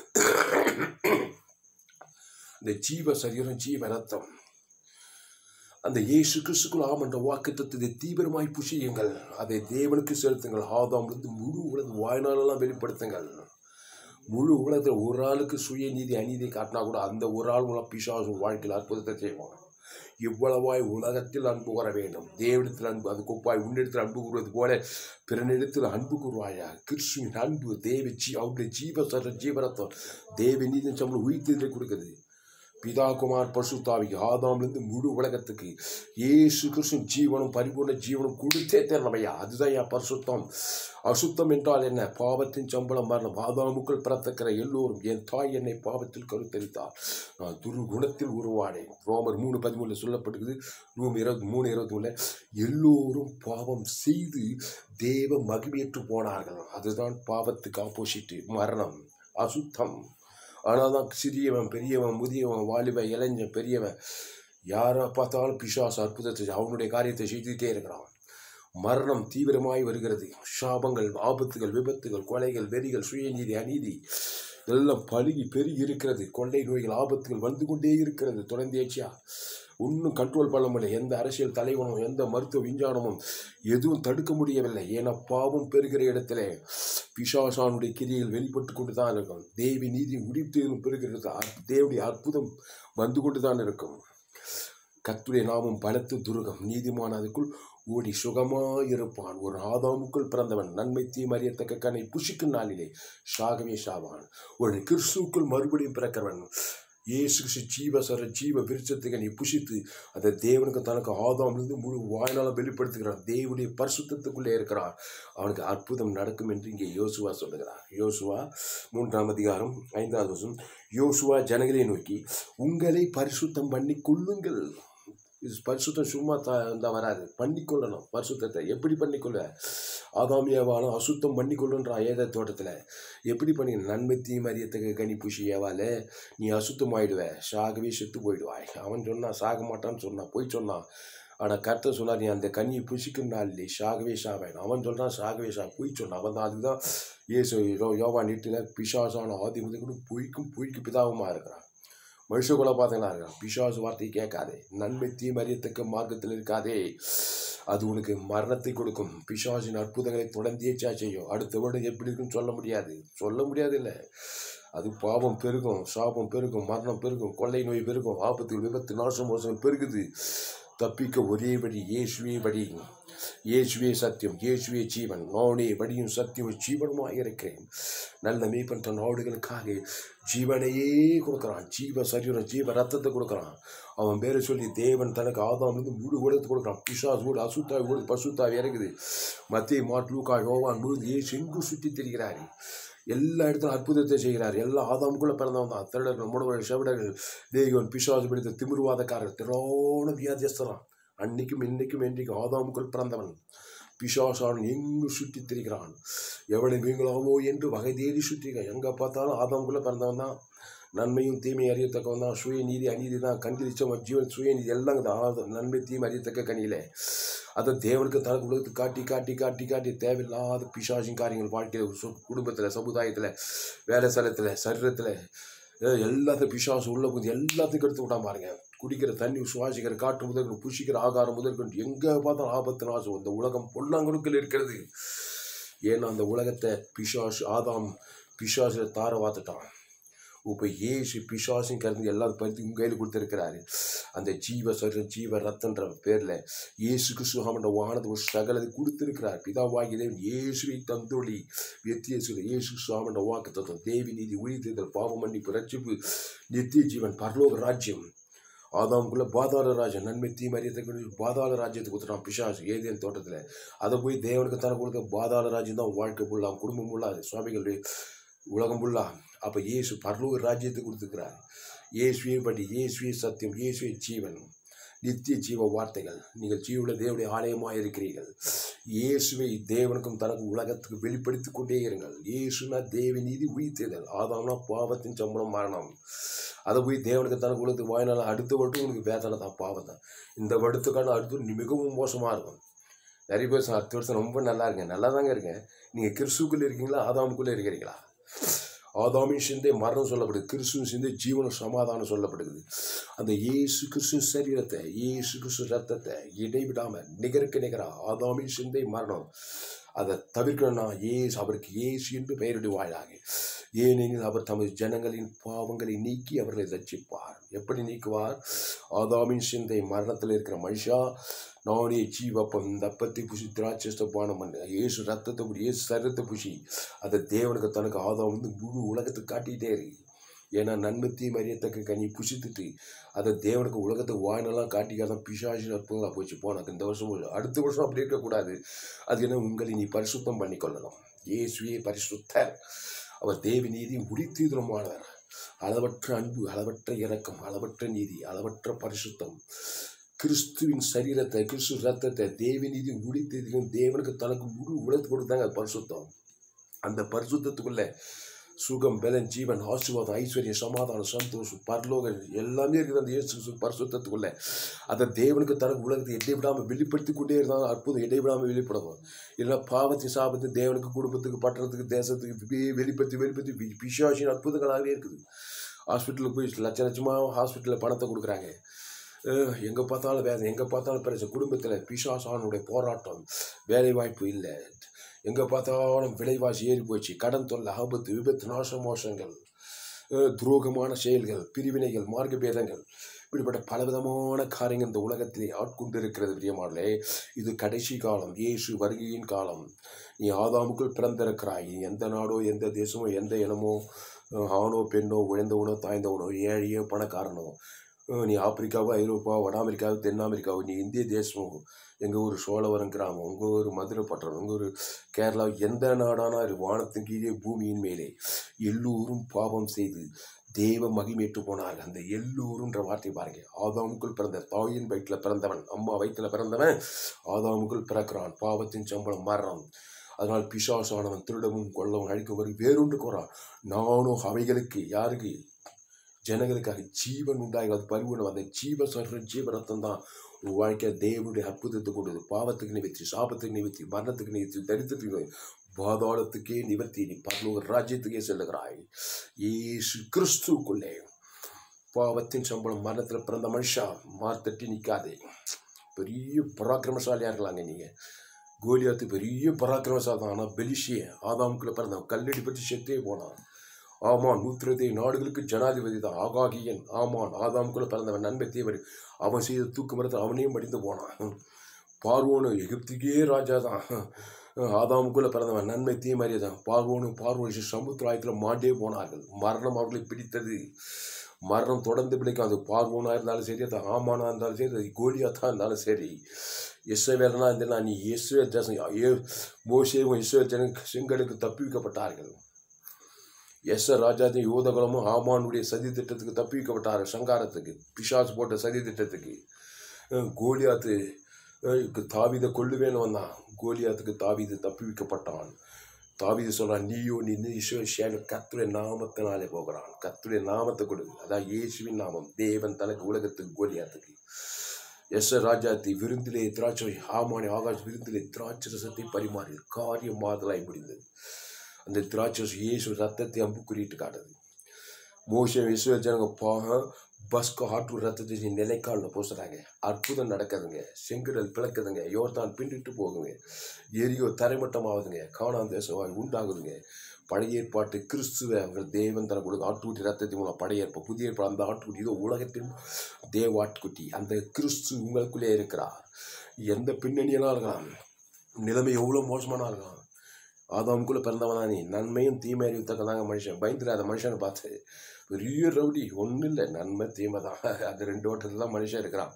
இந்த ஜீவ சரீரம் ஜீவ ரத்தம் அந்த இயேசு கிறிஸ்துக்குள் ஆம் என்ற வாக்கு தத்துவத்தை தீவிரமாய் புசியுங்கள் அதை தேவனுக்கு செலுத்துங்கள் ஆதாமிலிருந்து முழு உலக வாழ்நாளெல்லாம் வெளிப்படுத்துங்கள் முழு உலகத்தில் ஒரு ஆளுக்கு சுய நீதி அநீதி காட்டினா கூட அந்த ஒரு ஆள் மூலம் பிசாசு வாழ்க்கையில் அற்புதத்தை செய்வான் இவ்வளவாய் உலகத்தில் அன்பு வர வேண்டும் தேவனிடத்தில் அன்பு அது கொப்பாய் உன்னிடத்தில் அன்பு கூறுவது போல பிறனிடத்தில் அன்பு கூறுவாயா கிறிஸ்துவின் அன்பு தேவ ஜீ அவருடைய ஜீவ சர ஜீவரத்தம் தேவ நீதி சம்பளம் உயிர்த்ததிலே கொடுக்குது பிதா குமார் பசுத்தாவிக்கு ஆதாம்லேருந்து முழு உலகத்துக்கு இயேசு கிறிஸ்து ஜீவனும் பரிபூர்ண ஜீவனும் கொடுத்தே தரணுமையா அதுதான் என் பரிசுத்தம் அசுத்தம் என்றால் என்ன பாவத்தின் சம்பளம் மரணம் ஆதாமுக்குள் பிறத்தக்கிற எல்லோரும் என் தாய் என்னை பாவத்தில் கருத்தரித்தார் நான் துர்குணத்தில் உருவானேன் ரோமர் மூணு பதிமூணுல சொல்லப்பட்டிருக்குது ரூம் இருபத்தி மூணு இருபத்தி மூணுல எல்லோரும் பாவம் செய்து தேவ மகிமையற்று போனார்கள் அதுதான் பாவத்துக்கு ஆப்போசிட் மரணம் அசுத்தம் ஆனால் தான் சிறியவன் பெரியவன் முதியவன் வாலிபன் இளைஞன் பெரியவன் யாரை பார்த்தாலும் பிசாசு அற்புதத்தை அவனுடைய காரியத்தை செய்துட்டே இருக்கிறான் மரணம் தீவிரமாய் வருகிறது சாபங்கள் ஆபத்துகள் விபத்துகள் கொலைகள் வெறிகள் சுயநீதி அநீதி எல்லாம் பழுகி பெருகி இருக்கிறது கொள்ளை நோய்கள் ஆபத்துகள் வந்து கொண்டே இருக்கிறது தொடர்ந்தேச்சியா ஒன்றும் கண்ட்ரோல் பண்ண முடியல எந்த அரசியல் தலைவனும் எந்த மருத்துவ விஞ்ஞானமும் எதுவும் தடுக்க முடியவில்லை ஏன்னா பாவம் பெறுகிற இடத்துல பிசாசானுடைய கிரியைகள் வெளிப்பட்டு கொண்டு தான் இருக்கும் தேவி நீதி முடித்து பெறுகிறது அற்ப- தேவனுடைய அற்புதம் வந்து கொண்டு தான் இருக்கும் கத்துடைய நாமம் பலத்து துருகம் நீதிமான் அதுக்குள் ஓடி சுகமாயிருப்பான் ஒரு ஆதாமுக்குள் பிறந்தவன் நன்மை தீமறியத்தக்க கனை புஷிக்கும் நாளிலே சாகவே சாவான் ஒரு கிறிஸ்துக்குள் மறுபடியும் பிறக்கிறவன் இயேசு கிறிஸ்து ஜீவசர ஜீவ விருட்சத்துக்கு நீ புஷித்து அந்த தேவனுக்கு தனக்கு ஆதாமிலிருந்து முழு வாய்நாளம் வெளிப்படுத்துகிறான் தேவனுடைய பரிசுத்தத்துக்குள்ளே இருக்கிறான் அவனுக்கு அற்புதம் நடக்கும் என்று இங்கே யோசுவா சொல்லுகிறார் யோசுவா மூன்றாம் அதிகாரம் ஐந்தாவது வருஷம் யோசுவா ஜனங்களை நோக்கி உங்களை பரிசுத்தம் பண்ணி கொள்ளுங்கள் இது பரிசுத்தம் சும்மா த இந்த வராது பண்ணிக்கொள்ளணும் பரிசுத்தத்தை எப்படி பண்ணிக்கொள்ள ஆதாமியாவாலும் அசுத்தம் பண்ணிக்கொள்ளுன்றான் ஏத தோட்டத்தில் எப்படி பண்ணி நன்மை தீமறியத்துக்கு கனி பூசி ஏவால நீ அசுத்தமாயிடுவ சாகவே செத்து போயிடுவாய் அவன் சொன்னான் சாக மாட்டான்னு சொன்னான் போய் சொன்னான் ஆனால் கர்த்தர் சொன்னார் நீ அந்த கனியை புசிக்கும் நாளிலே சாகவே சாவேன் அவன் சொல்கிறான் சாகவே சா பொய் சொன்னான் அவன் தான் அதுதான் இயேசு யோ- யோவா நீட்டில் பிசாசான ஆதி முதல் பொய்க்கும் பொய்க்கு பிதாவுமா இருக்கிறான் மனுஷ குலபாதகனா இருக்கான் பிசாசு வார்த்தையை கேட்காதே நன்மை தீமறியத்தக்க மார்க்கத்தில் இருக்காதே அது உனக்கு மரணத்தை கொடுக்கும் பிசாசின் அற்புதங்களை தொடர்ந்தேச்சா செய்யும் அடுத்த வருடம் எப்படி இருக்குன்னு சொல்ல முடியாது சொல்ல முடியாது இல்லை அது பாவம் பெருகும் சாபம் பெருகும் மரணம் பெருகும் கொள்ளை நோய் பெருகும் ஆபத்து விபத்து நாசம் மோசம் பெருகுது தப்பிக்க ஒரே வழி இயேசுவே வழி இயேசுவே சத்தியம் இயேசுவே ஜீவன் நானே வழியும் சத்தியம் ஜீவனுமாக இருக்கிறேன் நல்ல மேய்ப்பன் தன் ஆடுகளுக்காக ஜீவனையே கொடுக்குறான் ஜீவ சரீரம் ஜீவ ரத்தத்தை கொடுக்குறான் அவன் பேரை சொல்லி தேவன் தனக்கு ஆதாம் வந்து முழு உலகத்தை கொடுக்குறான் பிசாஸ் கூட அசுத்தாவி கூட பசுத்தாவி இறங்குது மத்திய மாட் லூக்கா யோவான் முழு ஏசு எங்கும் சுற்றி திரிகிறாரு எல்லா இடத்துல அற்புதத்தை செய்கிறார் எல்லா ஆதாமுக்குள்ள பிறந்தவன் தான் திருடர்கள் முடவர்கள் செவிடர்கள் தேவன் பிசாசு பிடித்த திமிர்வாதக்காரர் திரோண வியாதியஸ்தரான் அன்னைக்கும் இன்னைக்கும் என்றைக்கும் ஆதாமுக்குள் பிறந்தவன் பிசாசான் எங்கு சுற்றி திரிகிறான் எவனை வீங்களாமோ என்று வகை தேடி சுற்றிக்கிறான் எங்கே பார்த்தாலும் ஆதாமுக்குள்ள பிறந்தவன் தான் நன்மையும் தீமை அறியத்தக்கவன் தான் சுய நீதி அநீதி தான் கண்களிச்சம் ஜீவன் சுயநீதி எல்லாம் தான் ஆத- நன்மை தீமை அறியத்தக்க கனியிலே அதை தேவனுக்கு தனக்கு உலகத்துக்கு காட்டி காட்டி காட்டி காட்டி தேவையில்லாத பிசாசின் காரியங்கள் வாழ்க்கையில் சு குடும்பத்தில் சமுதாயத்தில் வேலை ஸ்தலத்தில் சரீரத்தில் எல்லாத்தையும் பிசாசு உள்ள புகுந்து எல்லாத்தையும் எடுத்து விட்டான் பாருங்க குடிக்கிற தண்ணி சுவாசிக்கிற காற்று முதற்கொண்டு புஷிக்கிற ஆகாரம் முதற்கொண்டு எங்கே பார்த்தாலும் ஆபத்து நாசம் இந்த உலகம் பொல்லாங்கொடுக்கல் இருக்கிறது ஏன்னா அந்த உலகத்தை பிசாசு ஆதாம் பிசாசில் தார வாத்துட்டான் இப்போ ஏசு பிசாசும் கறந்து எல்லாம் பருத்தி உங்கள் கையில் கொடுத்துருக்கிறாரு அந்த ஜீவ சரீரம் ஜீவ ரத்தன்ற பேரில் இயேசு கிறிஸ்து அவனோட வானது ஒரு சகலதை கொடுத்திருக்கிறார் பிதாவாகி தேவன் இயேசுவை தந்தொழி வித்தியசுல இயேசு சுவாமண்ட வாக்கு தத்துவம் தேவி நீதி உயிர்த்தல் பாவ மன்னிப்பு ரட்சிப்பு நித்திய ஜீவன் பரலோக ராஜ்யம் ஆதாமுக்குள்ள பாதாள ராஜ்யம் நன்மை தீ மரியத்தை பாதாள ராஜ்யத்துக்கு கொடுத்துட்டான் பிசாசு ஏதேன் தோட்டத்தில் அதை போய் தேவனுக்கு தர கொடுத்த பாதாள ராஜ்யம் தான் வாழ்க்கை ஃபுல்லா குடும்பம் ஃபுல்லா சுவாமிகள் உலகம் ஃபுல்லா அப்போ இயேசு பரலோக ராஜ்யத்தை கொடுத்துக்கிறார் இயேசுவே படி இயேசுவே சத்தியம் இயேசுவே ஜீவன் நித்திய ஜீவ வார்த்தைகள் நீங்கள் ஜீவுள்ள தேவனுடைய ஆலயமாக இருக்கிறீர்கள் இயேசுவை தேவனுக்கும் தனக்கு உலகத்துக்கு வெளிப்படுத்திக் கொண்டே இருங்கள் இயேசுனா தேவ நீதி உயிர்த்தேதல் ஆதாம்னா பாவத்தின் சம்பளம் மரணம் அதை போய் தேவனுக்கு தனக்கு உலகத்துக்கு வாயினால அடுத்த வருடம் உனக்கு வேதனை தான் பாவம் தான் இந்த வருடத்துக்கான அடுத்து நீ மிகவும் மோசமாக இருக்கும் நிறைய பேர் சொல், அடுத்த வருஷம் ரொம்ப நல்லா இருக்கேன் நல்லா தாங்க இருக்கேன் நீங்கள் கிறிஸ்துக்குள்ளே இருக்கீங்களா ஆதாமுக்குள்ளே இருக்கிறீங்களா ஆதாமின் சிந்தை மரணம் சொல்லப்படுது கிறிஸ்துவின் சிந்தை ஜீவன சமாதானம் சொல்லப்படுது அந்த இயேசு கிறிஸ்து சரீரத்தை இயேசு கிறிஸ்து ரத்தத்தை இடைவிடாம நிகருக்கு நிகரா ஆதாமின் சிந்தை மரணம் அதை தவிர்க்கணும்னா ஏசு அவருக்கு இயேசு என்று பெயரிடுவாயாக ஏனெனில் அவர் தமது ஜனங்களின் பாவங்களை நீக்கி அவர்களை ரட்சிப்பார் எப்படி நீக்குவார் ஆதாமின் சிந்தை மரணத்தில் இருக்கிற மனுஷா நானே ஜீவப்பம் இந்த அப்பத்தை புஷி திராட்சஸ்த பானம் பண்ணு இயேசு ரத்தத்தை புடி இயேசு சரீரத்தை புஷி அதை தேவனுக்கு தனக்கு ஆதாம் வந்து முழு உலகத்துக்கு காட்டிகிட்டே இருக்கு ஏன்னா நன்மத்தி மரியத்தக்க கனி புசித்துட்டு அதை தேவனுக்கு உலகத்துக்கு வாயினெல்லாம் காட்டிக்காதான் பிசாசு அற்புதங்களாக போச்சு போனக்கு இந்த வருஷம் ஒரு- அடுத்த வருஷம் அப்படி இருக்கக்கூடாது அது என்ன உங்களை நீ பரிசுத்தம் பண்ணிக்கொள்ளலாம் இயேசுவே பரிசுத்தர் அவர் தேவி நீதி முடித்தீவிரமானவர் அளவற்ற அன்பு அளவற்ற இரக்கம் அளவற்ற நீதி அளவற்ற பரிசுத்தம் கிறிஸ்துவின் சரீரத்தை கிறிஸ்து ரத்தத்தை தேவி நீதி முடித்ததிலும் தேவனுக்கு தனக்கு முழு உலகத்து கொடுத்தாங்க அது பரிசுத்தம் அந்த பரிசுத்தத்துக்குள்ள சுகம் பலன் ஜீவன் ஆசீர்வாதம் ஐஸ்வர்யம் சமாதானம் சந்தோஷம் பரலோகம் எல்லாமே இருக்குது அந்த இயேசு கிறிஸ்து பரிசுத்தத்துக்குள்ள அதை தேவனுக்கு தனக்கு உலகத்தை இடைவிடாமல் வெளிப்படுத்தி கொண்டே இருந்தாலும் அற்புதம் இடைவிடாமல் வெளிப்படணும் இல்லை பாவத்தை சாபத்தை தேவனுக்கு குடும்பத்துக்கு பட்டணத்துக்கு தேசத்துக்கு இப்படியே வெளிப்படுத்தி வெளிப்படுத்தி பி- பிசாசின் அற்புதங்களாகவே இருக்குது ஹாஸ்பிட்டலுக்கு போய் லட்ச லட்சமாக ஹாஸ்பிட்டலில் பணத்தை கொடுக்குறாங்க அஹ், எங்க பார்த்தாலும் வேதனை எங்க பார்த்தாலும் பிரச்சனை குடும்பத்துல பிசாசானுடைய போராட்டம் வேலை வாய்ப்பு இல்லை எங்க பார்த்தாலும் விலைவாசி ஏறி போச்சு கடன் தொல்லை ஆபத்து விபத்து நாச மோசங்கள் அஹ், துரோகமான செயல்கள் பிரிவினைகள் மார்க்க பேதங்கள் இப்படிப்பட்ட பலவிதமான காரியங்கள் இந்த உலகத்திலே ஆட்கொண்டு இருக்கிறது பிரியமானே இது கடைசி காலம் இயேசு வருகையின் காலம் நீ ஆதாமுக்குள் பிறந்திருக்கிறாய் நீ எந்த நாடோ எந்த தேசமோ எந்த இனமோ அஹ், ஆணோ பெண்ணோ உழைந்தவனோ தாய்ந்தவனோ ஏழையோ பணக்காரனோ அஹ், நீ ஆப்பிரிக்காவோ ஐரோப்பா வட அமெரிக்காவோ தென் அமெரிக்காவோ நீ இந்திய தேசமோ எங்கள் ஊர் சோழவரம் கிராமம் உங்கள் ஊர் மதுரை பட்டணம் உங்கள் ஊர் கேரளா எந்த நாடானா இரு வானத்தின் கீழே பூமியின் மேலே எல்லோரும் பாவம் செய்து தேவ மகிமேற்று போனார்கள் அந்த எல்லோருன்ற வார்த்தை பாருங்க ஆதாமுக்குள் பிறந்த தாயின் வயிற்றில் பிறந்தவன் அம்மா வயிற்றில் பிறந்தவன் ஆதாமுக்குள் பிறக்கிறான் பாவத்தின் சம்பளம் மரணம் அதனால் பிசாசானவன் திருடவும் கொல்லவும் அழிக்கும் வரை வேறொன்று கோறான் நானும் அவைகளுக்கு யாருக்கு ஜனங்களுக்காக ஜீவன் உண்டாகி அது பருவனம் அந்த ஜீவ சொல்ற ஜீவ ரத்தம் தான் உன் வாழ்க்கை தேவனுடைய அற்புதத்தை கொண்டது பாவத்துக்கு நிவர்த்தி சாபத்துக்கு நிவர்த்தி மரணத்துக்கு நிவர்த்தி தரித்திரத்துக்கு நிவர்த்தி, பாதாளத்துக்கே நிவர்த்தி நீ பரலோக ராஜ்யத்துக்கே செல்லுகிறாய் இயேசு கிறிஸ்துவுக்குள்ளே பாவத்தின் சம்பளம் மரணத்தில் பிறந்த மனுஷா மார்த்தட்டி நிற்காதே பெரிய பராக்கிரமசாலியாக இருக்கலாங்க நீங்கள் கோலியாத்து பெரிய பராக்கிரமசாலி தான் ஆனால் பெலிஷிய ஆதாமுக்குள்ள பிறந்தவன் கல்லடி பற்றி செத்தே போனான் ஆமான் நூத்திரத்தை நாடுகளுக்கு ஜனாதிபதி தான் ஆகாகியன் ஆமான் ஆதாமுக்குள்ள பிறந்தவன் நன்மை தீவரி அவன் செய்த தூக்கு மரத்தில் அவனையும் மடிந்து போனான் பார்வோனு எகிப்துக்கே ராஜா தான் ஆதாமுக்குள்ள பிறந்தவன் நன்மை தீமறிய தான் பார்வோனு பார்வோனு சமுத்திராயத்தில் மாண்டே போனார்கள் மரணம் அவர்களை பிடித்தது மரணம் தொடர்ந்து பிடிக்கும் அது பார்வோனா இருந்தாலும் சரி அது ஆமானா இருந்தாலும் சரி அது கோலியாத்தா இருந்தாலும் சரி இஸ்ரவேலனா இருந்தா நீ இஸ்ரேல் தேசம் ஏ மோசேவும் இஸ்ரேல் ஜன செங்கலுக்கு தப்பிவிக்கப்பட்டார்கள் எஸ் ராஜாத்தின் யோதகுலமும் ஆமானுடைய சதி திட்டத்துக்கு தப்பிவிக்கப்பட்டார்கள் சங்காரத்துக்கு பிசாசு போட்ட சதி திட்டத்துக்கு அஹ் கோலியாத்து அஹ் தாவீதை கொல்லுவேன்னு வந்தான் கோலியாத்துக்கு தாவீது தப்பிவிக்கப்பட்டான் தாவீது சொல்றான் நீயோ நீ இஸ்ரேல் கத்துடைய நாமத்தினாலே போகிறான் கத்துடைய நாமத்தை கொடு அதான் இயேசுவின் நாமம் தேவன் தனக்கு உலகத்துக்கு கோலியாத்துக்கு எஸ் ராஜாத்தி விருந்திலே திராட்சை ஆமானி ஆகாஷ் விருந்திலே திராட்சை ரசத்தை பரிமாறி காரியம் மாதலாய் முடிந்தது அந்த திராட்சை ரசம் இயேசு ரத்தத்தை அம்பு குறியிட்டு காட்டுது மோசம் இஸ்ரோ ஜனங்க போக பஸ்க்கு ஆட்டு ரத்தத்தை நீ நிலைக்காலில் பூசுறாங்க அற்புதம் நடக்குதுங்க செங்கடல் பிளக்குதுங்க யோர்தான் பின்னிட்டு போகுங்க எரியோ தரைமட்டமாகுதுங்க காணாம் தேசவாய் உண்டாகுதுங்க பழைய ஏற்பாட்டு கிறிஸ்துவ அவர்கள் தேவன் தர கொடுக்க ஆட்டுக்குட்டி ரத்தத்தின் மூலம் பழைய ஏற்ப புதிய ஏற்பாடு அந்த ஆட்டுக்குட்டி இதோ உலகத்தின் தேவ ஆட்டுக்குட்டி அந்த கிறிஸ்து உங்களுக்குள்ளே இருக்கிறார் எந்த பின்னணியெல்லாம் இருக்கலாம் நிலைமை எவ்வளோ மோசமான இருக்கலாம் ஆதாமுக்குள்ளே பிறந்தவனா நீ நன்மையும் தீமை அறிவித்தக்கதாங்க மனுஷன் பயந்துடாத மனுஷனை பார்த்து பெரிய ரவுடி ஒன்றும் இல்லை நன்மை தீமை தான் அது ரெண்டு ஓட்டத்தில் தான் மனுஷன் இருக்கிறான்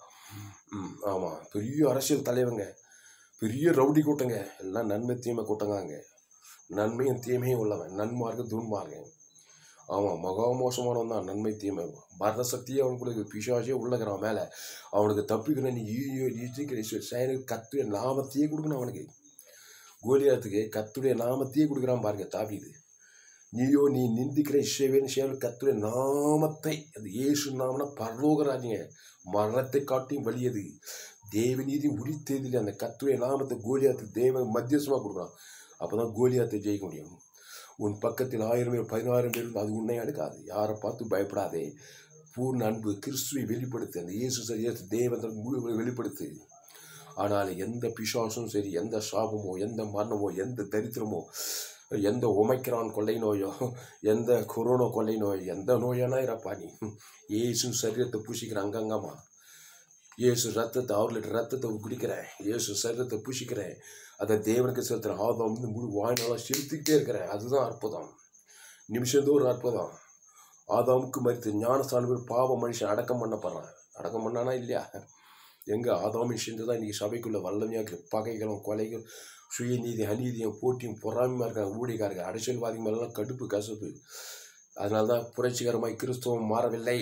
ம் ஆமாம் பெரிய அரசியல் தலைவங்க பெரிய ரவுடி கூட்டங்க எல்லாம் நன்மை தீமை கூட்டங்க அங்கே நன்மையும் தீமையும் உள்ளவன் நன்மார்க்க துன்மார்க்கன் ஆமாம் மகா மோசமானவன் தான் நன்மை தீமை மரண சக்தியே அவனுக்கு பிசாசியே உள்ளகிறான் மேலே அவனுக்கு தப்பிக்கணும் நீ ஈயோ நீச்சிக்கிற சைனுக்கு கத்து நாமத்தையே கொடுக்கணும் அவனுக்கு கோலியாத்துக்கு கத்துடைய நாமத்தையே கொடுக்குறான் பாருங்க தாவீது நீயோ நீ நிந்திக்கிற இசைவேன் சேவல் கத்துடைய நாமத்தை அது இயேசு நாமனா பரலோகராஜிங்க மரணத்தை காட்டியும் வலியது தேவநீதி உரித்ததில் அந்த கத்துடைய நாமத்தை கோலியாத்து தேவன் மத்தியசமாக கொடுக்குறான் அப்போ தான் கோலியாத்தை ஜெயிக்க முடியும் உன் பக்கத்தில் ஆயிரம் பேர் பதினாயிரம் பேர் இருந்தால் அது உன்னை அடுக்காது யாரை பார்த்து பயப்படாதே பூர்ண அன்பு கிறிஸ்துவை வெளிப்படுத்து அந்த இயேசு சரி இயேசு தேவன் முழு வெளிப்படுத்து ஆனால் எந்த பிசாசும் சரி எந்த சாபமோ எந்த மரணமோ எந்த தரித்திரமோ எந்த உமைக்கிறான் கொள்ளை நோயோ எந்த கொரோனா கொள்ளை நோய் எந்த நோயானா இருப்பா நீ இயேசு சரீரத்தை பூசிக்கிற அங்கங்கம்மா இயேசு ரத்தத்தை ஆறு லிட்டர் ரத்தத்தை குடிக்கிறேன் இயேசு சரீரத்தை பூசிக்கிறேன் அதை தேவனுக்கு செலுத்துகிறேன் ஆதம் வந்து முழு வாய்நாளாக செலுத்திக்கிட்டே இருக்கிறேன் அதுதான் அற்புதம் நிமிஷந்தோறும் அற்புதம் ஆதாமுக்கு மறித்து ஞானஸ்தானம் பாவ மனுஷன் அடக்கம் பண்ணப்படுறான் அடக்கம் பண்ணானா இல்லையா எங்கே ஆதாமி சென்று தான் இன்றைக்கி சபைக்குள்ளே வல்லமையாக இருக்கு பகைகளும் கொலைகள் சுயநீதி அநீதியும் போட்டியும் பொறாமையாக இருக்காங்க ஊழியக்காரங்க அரசியல்வாதிகள் மேலாம் கடுப்பு கசப்பு அதனால தான் புரட்சிகரமாய் கிறிஸ்துவம் மாறவில்லை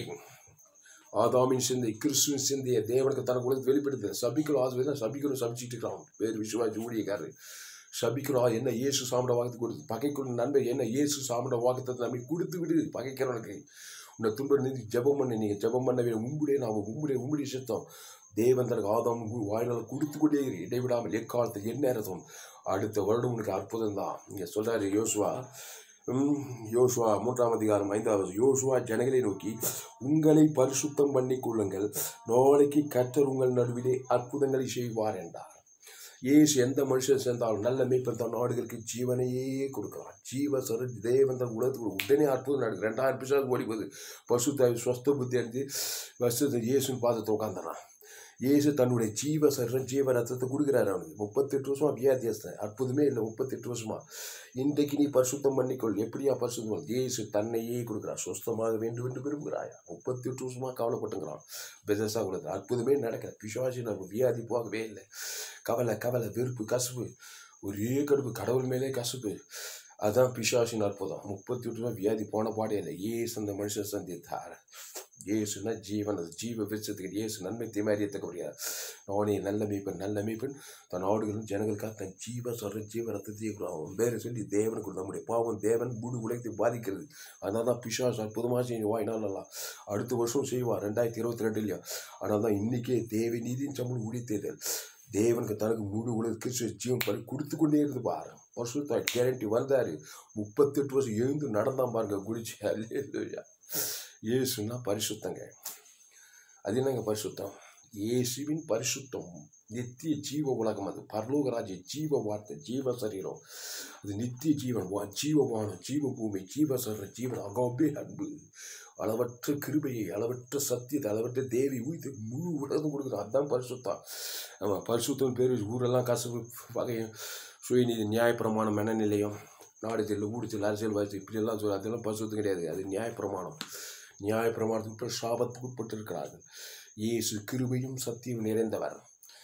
ஆதாமின் சிந்தை கிறிஸ்துவின் சிந்தையை தேவனுக்கு தனக்கு உலகத்தை வெளிப்படுத்து சபிக்கிறோம் ஆசிரியர் சபிக்கிறோம் சபிச்சுட்டு இருக்கிறோம் வேறு விசுவாசி ஊழியக்காரர் சபிக்கிறோம் என்ன இயேசு சாமிட வாக்கத்தை கொடுத்து பகைக்குள்ள நண்பர் என்ன இயேசு சாமிட வாக்கத்தை நம்பி கொடுத்து விடு பகைக்கிறவனுக்கு உன்னை துன்பம் நீதி ஜெபம் பண்ண நீங்கள் ஜெபம் பண்ணவே உங்களுடைய நாம் உங்களுடைய உங்களுடைய சித்தம் தேவன் தனக்கு ஆதாம் வாயினால் கொடுத்து கொண்டே இரு இடைவிடாமல் எக்காலத்தில் என்ன அர்த்தம் அடுத்த வருடம் உனக்கு அற்புதம் தான் இங்கே சொல்கிறாரு யோசுவா உம், யோசுவா மூன்றாம் அதிகாரம் ஐந்தாவது யோசுவா ஜனங்களை நோக்கி உங்களை பரிசுத்தம் பண்ணிக் கொள்ளுங்கள் நாளைக்கு கர்த்தர் உங்கள் நடுவிலே அற்புதங்களை செய்வார் என்றார் இயேசு எந்த மனுஷன் சேர்ந்தாலும் நல்ல மேய்ப்பன் தன் நாடுகளுக்கு ஜீவனையே கொடுக்கிறான் ஜீவ சரு தேவன் தன் உலகத்துக்கு உடனே அற்புதம் நடக்குது ரெண்டாயிரம் பிசாசு ஓடி போகுது பசுத்தாய் சொஸ்த புத்தி அடைஞ்சு வருஷத்து இயேசுன்னு பாதத்தை உட்காந்துறான் இயேசு தன்னுடைய ஜீவ சரீரம் ஜீவ ரத்தத்தை கொடுக்குறாரு அவனுக்கு முப்பத்தெட்டு வருஷமா வியாதியஸ்தன் அற்புதமே இல்லை முப்பத்தெட்டு வருஷமா இன்றைக்கு நீ பரிசுத்தம் பண்ணிக்கொள் எப்படியா பரிசுத்தம் பண்ணு? இயேசு தன்னையே கொடுக்குறார் சுஸ்தமாக வேண்டும் என்று விரும்புகிறாயா முப்பத்தெட்டு வருஷமா கவலைப்பட்டுங்கிறான் பிசஸாக கொடுக்குற அற்புதமே நடக்கல பிசாசி நம்ம வியாதி போகவே இல்லை கவலை கவலை வெறுப்பு கசுப்பு ஒரே கடுப்பு கடவுள் மேலே கசுப்பு அதான் பிசாசின் அற்புதம் முப்பத்தி எட்டு ரூபா வியாதி போன பாடே இல்லை ஏசு அந்த மனுஷன் சந்தித்தார் ஏசுனா ஜீவன் அது ஜீவ விருட்சத்துக்கு இயேசு நன்மை தீமாரியத்துக்கு முடியாது நானே நல்ல மீப்பன் நல்ல மீப்பன் தன் ஆடுகளும் ஜனங்களுக்காக தன் ஜீவ சொல்ற ஜீவ ரத்தத்தையே கூட அவன் பேரை சொல்லி தேவனுக்கு நம்முடைய பாவம் தேவன் முழு உலகத்தை பாதிக்கிறது அதனால தான் பிசாஸ் அற்புதமாக செய்யும் வாய்னாலலாம் அடுத்த வருஷம் செய்வான் ரெண்டாயிரத்தி இருபத்தி ரெண்டுலையா ஆனால் தான் இன்னைக்கே தேவை நீதியின் சம்பளம் ஊழித்தேதல் தேவனுக்கு தனக்கு முழு உலக கிறிஸ்துவ ஜீவன் படி கொடுத்து கொண்டே இருந்து பாரு பசுத்தா கேரண்டி வந்தாரு முப்பத்தெட்டு வருஷம் எழுந்து நடந்தான் பாருங்க குடிச்சு அல்லேலூயா இயேசுன்னா பரிசுத்தங்க அது என்னங்க பரிசுத்தம் இயேசுவின் பரிசுத்தம் நித்திய ஜீவ உலகம் அது பரலோகராஜ்ய ஜீவ வார்த்தை ஜீவ சரீரம் அது நித்திய ஜீவன் வா ஜீவவானம் ஜீவ பூமி ஜீவ சரீரம் ஜீவன் அகாபே அன்பு அளவற்ற கிருபையை அளவற்ற சத்தியத்தை அளவற்ற தேவி உயிர்த்து முழு உலகம் கொடுக்குறோம் அதுதான் பரிசுத்தம் நம்ம பரிசுத்தம் பேர் ஊரெல்லாம் கசப்பு வகையும் சுயநீதி நியாயப்பிரமாணம் மனநிலையம் நாடு செல்லு ஊடு செல்லு அரசியல் வாய்ச்சி இப்படியெல்லாம் சொல்லி அதெல்லாம் பரிசுத்தம் கிடையாது அது நியாயப்பிரமாணம் நியாயப்பிரமாணத்துக்கு உட்பட்டு சாபத்துக்கு உட்பட்டு இருக்கிறார்கள் இயேசு கிருபையும் சத்தியம் நிறைந்தவர்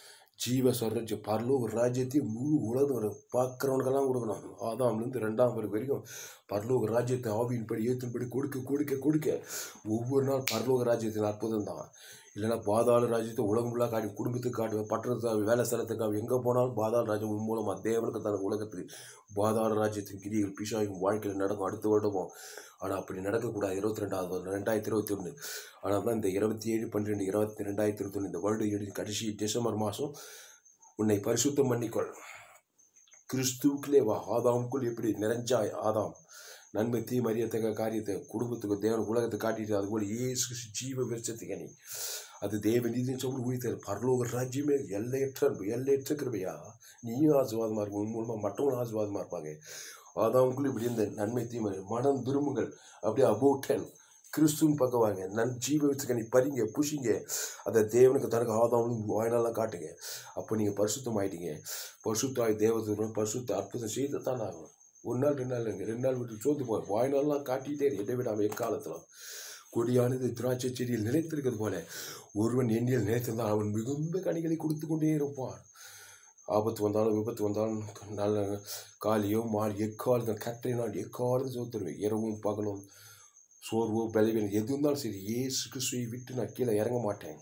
ஜீவ சொர்ரஜ பரலோக ராஜ்யத்தை முழு உலகம் பார்க்குறவனுக்கெல்லாம் கொடுக்கணும் ஆதாம்லேருந்து ரெண்டாம் பேர் வரைக்கும் பரலோக ராஜ்யத்தை ஆவியின்படி ஏற்றின்படி கொடுக்க கொடுக்க கொடுக்க ஒவ்வொரு நாள் பரலோக ராஜ்யத்தின் அற்புதம் தான் இல்லைன்னா பாதாள ராஜ்யத்தை உலகம் ஃபுல்லாக காட்டி குடும்பத்துக்கு காட்டுவேன் பட்டணத்துக்காக வேலை ஸ்தலத்துக்காக எங்கே போனாலும் பாதாள ராஜ்யம் உன் மூலமாக தேவனுக்கு தனக்கு உலகத்துக்கு பாதாள ராஜ்யத்தின் கிரிகள் பிசாயும் வாழ்க்கையில் நடக்கும் அடுத்த வருடமும் ஆனால் அப்படி நடக்கக்கூடாது இருபத்தி ரெண்டாவது வருடம் ரெண்டாயிரத்தி இருபத்தி ஒன்று ஆனால் தான் இந்த இருபத்தி ஏழு பன்னிரெண்டு இருபத்தி ரெண்டாயிரத்தி இருபத்தி ஒன்று இந்த வருடம் ஏழு கடைசி டிசம்பர் மாதம் உன்னை பரிசுத்தம் பண்ணிக்கொள் கிறிஸ்துவுக்குள்ளே வா ஆதாமுக்குள் எப்படி நிறைஞ்சாய் ஆதாம் நன்மை தீ மரியத்தக்க காரியத்தை குடும்பத்துக்கு தேவன் உலகத்தை காட்டிட்டு அதுபோல் இயேசு கிறிஸ்து ஜீவ விருட்சத்துக்கு நீ அது தேவ நீதினு சொல்லி உயிர்த்தல் பரலோக ராஜ்யமே எல்லையற்ற அன்பு எல்லையற்ற கிருபையா நீயும் ஆசீர்வாதமாக இருக்கும் உன் மூலமாக மற்றவங்களும் ஆசீர்வாதமாக இருப்பாங்க ஆதாமுக்குள் இப்படி இந்த நன்மை தீமை மனம் திரும்புங்கள் அப்படியே அபோட்டன் கிறிஸ்துவின் பக்கம் வாங்க நன் ஜீவ விருட்சக்கனி பறிங்க புஷிங்க அதை தேவனுக்கு தனக்கு ஆதாமும் வாய்நாளாக காட்டுங்க அப்போ நீங்கள் பரிசுத்தம் ஆயிட்டீங்க பரிசுத்தாய் தேவதூரம் பரிசுத்த அற்புதம் செய்து தான் ஆகணும் ஒரு நாள் ரெண்டு நாள் இல்லைங்க ரெண்டு நாள் விட்டு சோர்ந்து போய் வாய்நாள்லாம் காட்டிகிட்டே இரு, எதை விடாமல் எக்காலத்தில் கொடியானது திராட்சை செடியில் நிலைத்திருக்கிறது போல ஒருவன் எண்ணியல் நிலைத்திருந்தால் அவன் மிகுந்த கனிகளை கொடுத்து கொண்டே இருப்பான் ஆபத்து வந்தாலும் விபத்து வந்தாலும் நல்ல காலியோ மாறி எக்காலத்தில் கட்டை நாள் எக்காலத்தில் சோத்துருவேன் இரவும் பகலும் சோர்வோ பலவீனம் எது இருந்தாலும் சரி ஏசு கிறிஸ்துவை விட்டு நான் கீழே இறங்க மாட்டேன்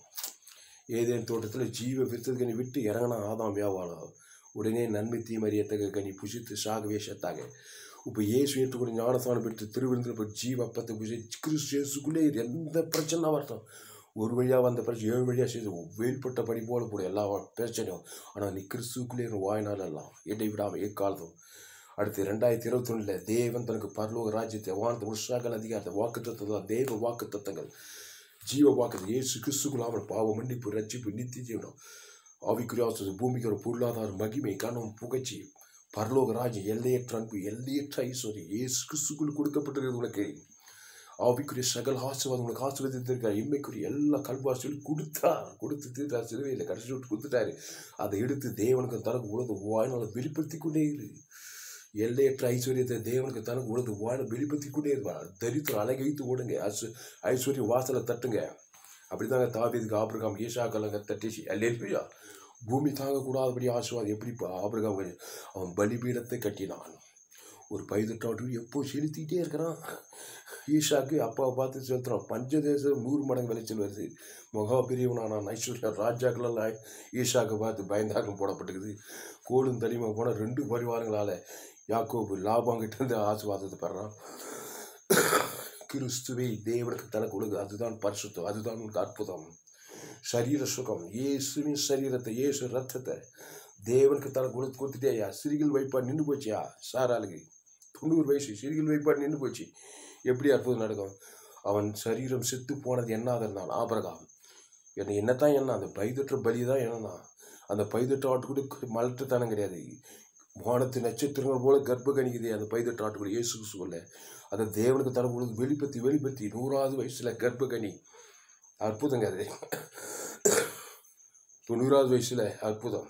ஏதேன் தோட்டத்தில் ஜீவ விருத்தகனை விட்டு இறங்கினா ஆதாம் வியாபாரம் உடனே நன்மை தீமறியத்தக்க கனி புசித்து சாகவே செத்தாக இப்போ இயேசு ஏற்றுக்கொண்டு ஞானஸ்தானம் பெற்று திருவிருந்தில் போய் ஜீவ அப்பத்தை புசி கிறிஸ்து இயேசுக்குள்ளே எந்த பிரச்சனை வரட்டும் ஒரு வழியாக வந்த பிரச்சனை ஏழு வழியாக செய்து வேல்பட்ட படி போல போட எல்லா பிரச்சனையும் ஆனால் நீ கிறிஸ்துக்குள்ளே இரு வாய்நாள் எல்லாம் எடை விடாமல் எக்காலத்தும் அடுத்து ரெண்டாயிரத்தி இருபத்தி ஒன்றில் தேவன் தனக்கு பரலோக ராஜ்யத்தை வானத்தை உற்சாகல் அதிகாரத்தை வாக்கு தத்துவம் தேவ வாக்கு தத்தங்கள் ஜீவ வாக்கு இயேசு கிறிஸ்துக்குள்ளாமல் பாவ மன்னிப்பு ரட்சிப்பு நித்திய ஜீவனம் ஆவிக்குரிய பூமிக்கு ஒரு பொருளாதார மகிமை கனம் புகழ்ச்சி பரலோக ராஜ்யம் எல்லையற்ற அன்பு எல்லையற்ற ஐஸ்வர்யம் இயேசு கிறிஸ்துக்குள் கொடுக்கப்பட்டிருக்கிறது உனக்கு ஆவிக்குரிய சகல ஆசீர்வாதம் உங்களுக்கு ஆசீர்வதித்திருக்கார் இம்மைக்குரிய எல்லா கல்வார் சொல்லி கொடுத்தார் கொடுத்து தீர்த்தார் சிலுவையில் கடைசி விட்டு கொடுத்துட்டாரு அதை எடுத்து தேவனுக்கு தனக்கு உலக வாய்நாளை வெளிப்படுத்தி கொண்டே இரு எல்லையற்ற ஐஸ்வர்யத்தை தேவனுக்கு தனக்கு உலக வாழ வெளிப்படுத்தி கொண்டே இருப்பார் தரித்திரம் அழகைத்து ஓடுங்க ஐஸ் ஐஸ்வர்யம் வாசலை தட்டுங்க அப்படிதாங்க தாவீதுக்கு ஆபிரகாம் ஈஷாக்கலங்க தட்டிச்சு அல்லேலுயா பூமி தாங்கக்கூடாதபடி ஆசீர்வாதம் எப்படி இப்போ ஆபிரகாம் அவன் பலிபீடத்தை கட்டினான் ஒரு பைதட்டாட்டு எப்போ செலுத்திக்கிட்டே இருக்கிறான் ஈஷாக்கு அப்பாவை பார்த்து செலுத்துறான் பஞ்சதேசம் நூறு மடங்கு விளைச்சல் வருது மகா பெரியவனான ஐஸ்வர்யா ராஜாக்களெல்லாம் ஈஷாக்கு பார்த்து பயந்தாக்கம் போடப்பட்டுக்குது கோலும் தனிமா போன ரெண்டு பரிவாரங்களால் யாக்கோபு லாபங்கிட்ட இருந்து ஆசீர்வாதத்தை பெறான் கிறிஸ்துவை தேவனுக்கு தனக்கு உலகு அதுதான் பரிசுத்தம் அதுதான் உனக்கு அற்புதம் சரீர சுகம் இயேசுவின் சரீரத்தை இயேசு ரத்தத்தை தேவனுக்கு தனக்கு உலக கொடுத்துட்டேயா சிறுகள் வைப்பா நின்று போச்சியா சாராளுக்கு தொண்ணூறு வயசு சிறுகில் வைப்பாடு நின்று போச்சு எப்படி அற்புதம் நடக்கும் அவன் சரீரம் செத்து போனது என்னாத இருந்தான் ஆபரகாம் என்ன என்னத்தான் என்ன அந்த பைதற்ற பலி தான் என்னன்னா அந்த பைதற்ற ஆட்டுக்குடி மலட்டுத்தனம் கிடையாது வானத்து நட்சத்திரங்கள் போல கர்ப்ப கணிக்குது அந்த பைதற்ற ஆட்டுக்குடி இயேசு கிறிஸ்துவுல அதை தேவனுக்கு தர பொழுது வெளிப்பத்தி வெளிப்பத்தி நூறாவது வயசுல கர்ப்ப கனி அற்புதங்க அது தொண்ணூறாவது வயசுல அற்புதம்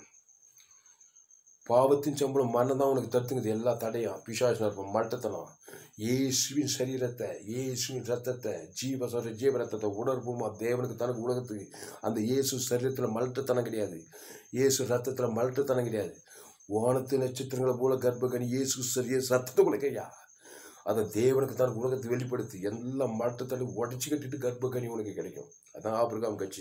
பாவத்தின் சம்பளம் மரணம் தான் உனக்கு தடுத்துங்குது எல்லா தடையும் பிசாசு இருக்கும் மட்டத்தனம் இயேசுவின் சரீரத்தை இயேசுவின் ரத்தத்தை ஜீவ சொல்ற ஜீவ ரத்தத்தை உணர்வுமா தேவனுக்கு தனக்கு உலகத்துக்கு அந்த இயேசு சரீரத்தில் மலட்டுத்தனம் கிடையாது இயேசு ரத்தத்தில் மலட்டுத்தனம் கிடையாது வானத்து நட்சத்திரங்களை போல கர்ப்பகனி இயேசு சரிய ரத்தத்தை உனக்கையா அதை தேவனுக்கு தனக்கு உலகத்தை வெளிப்படுத்தி எல்லாம் மலட்டத்தள்ளி உடச்சி கட்டிட்டு கர்ப்பகனி உனக்கு கிடைக்கும் அதான் ஆபிரகாம் கட்சி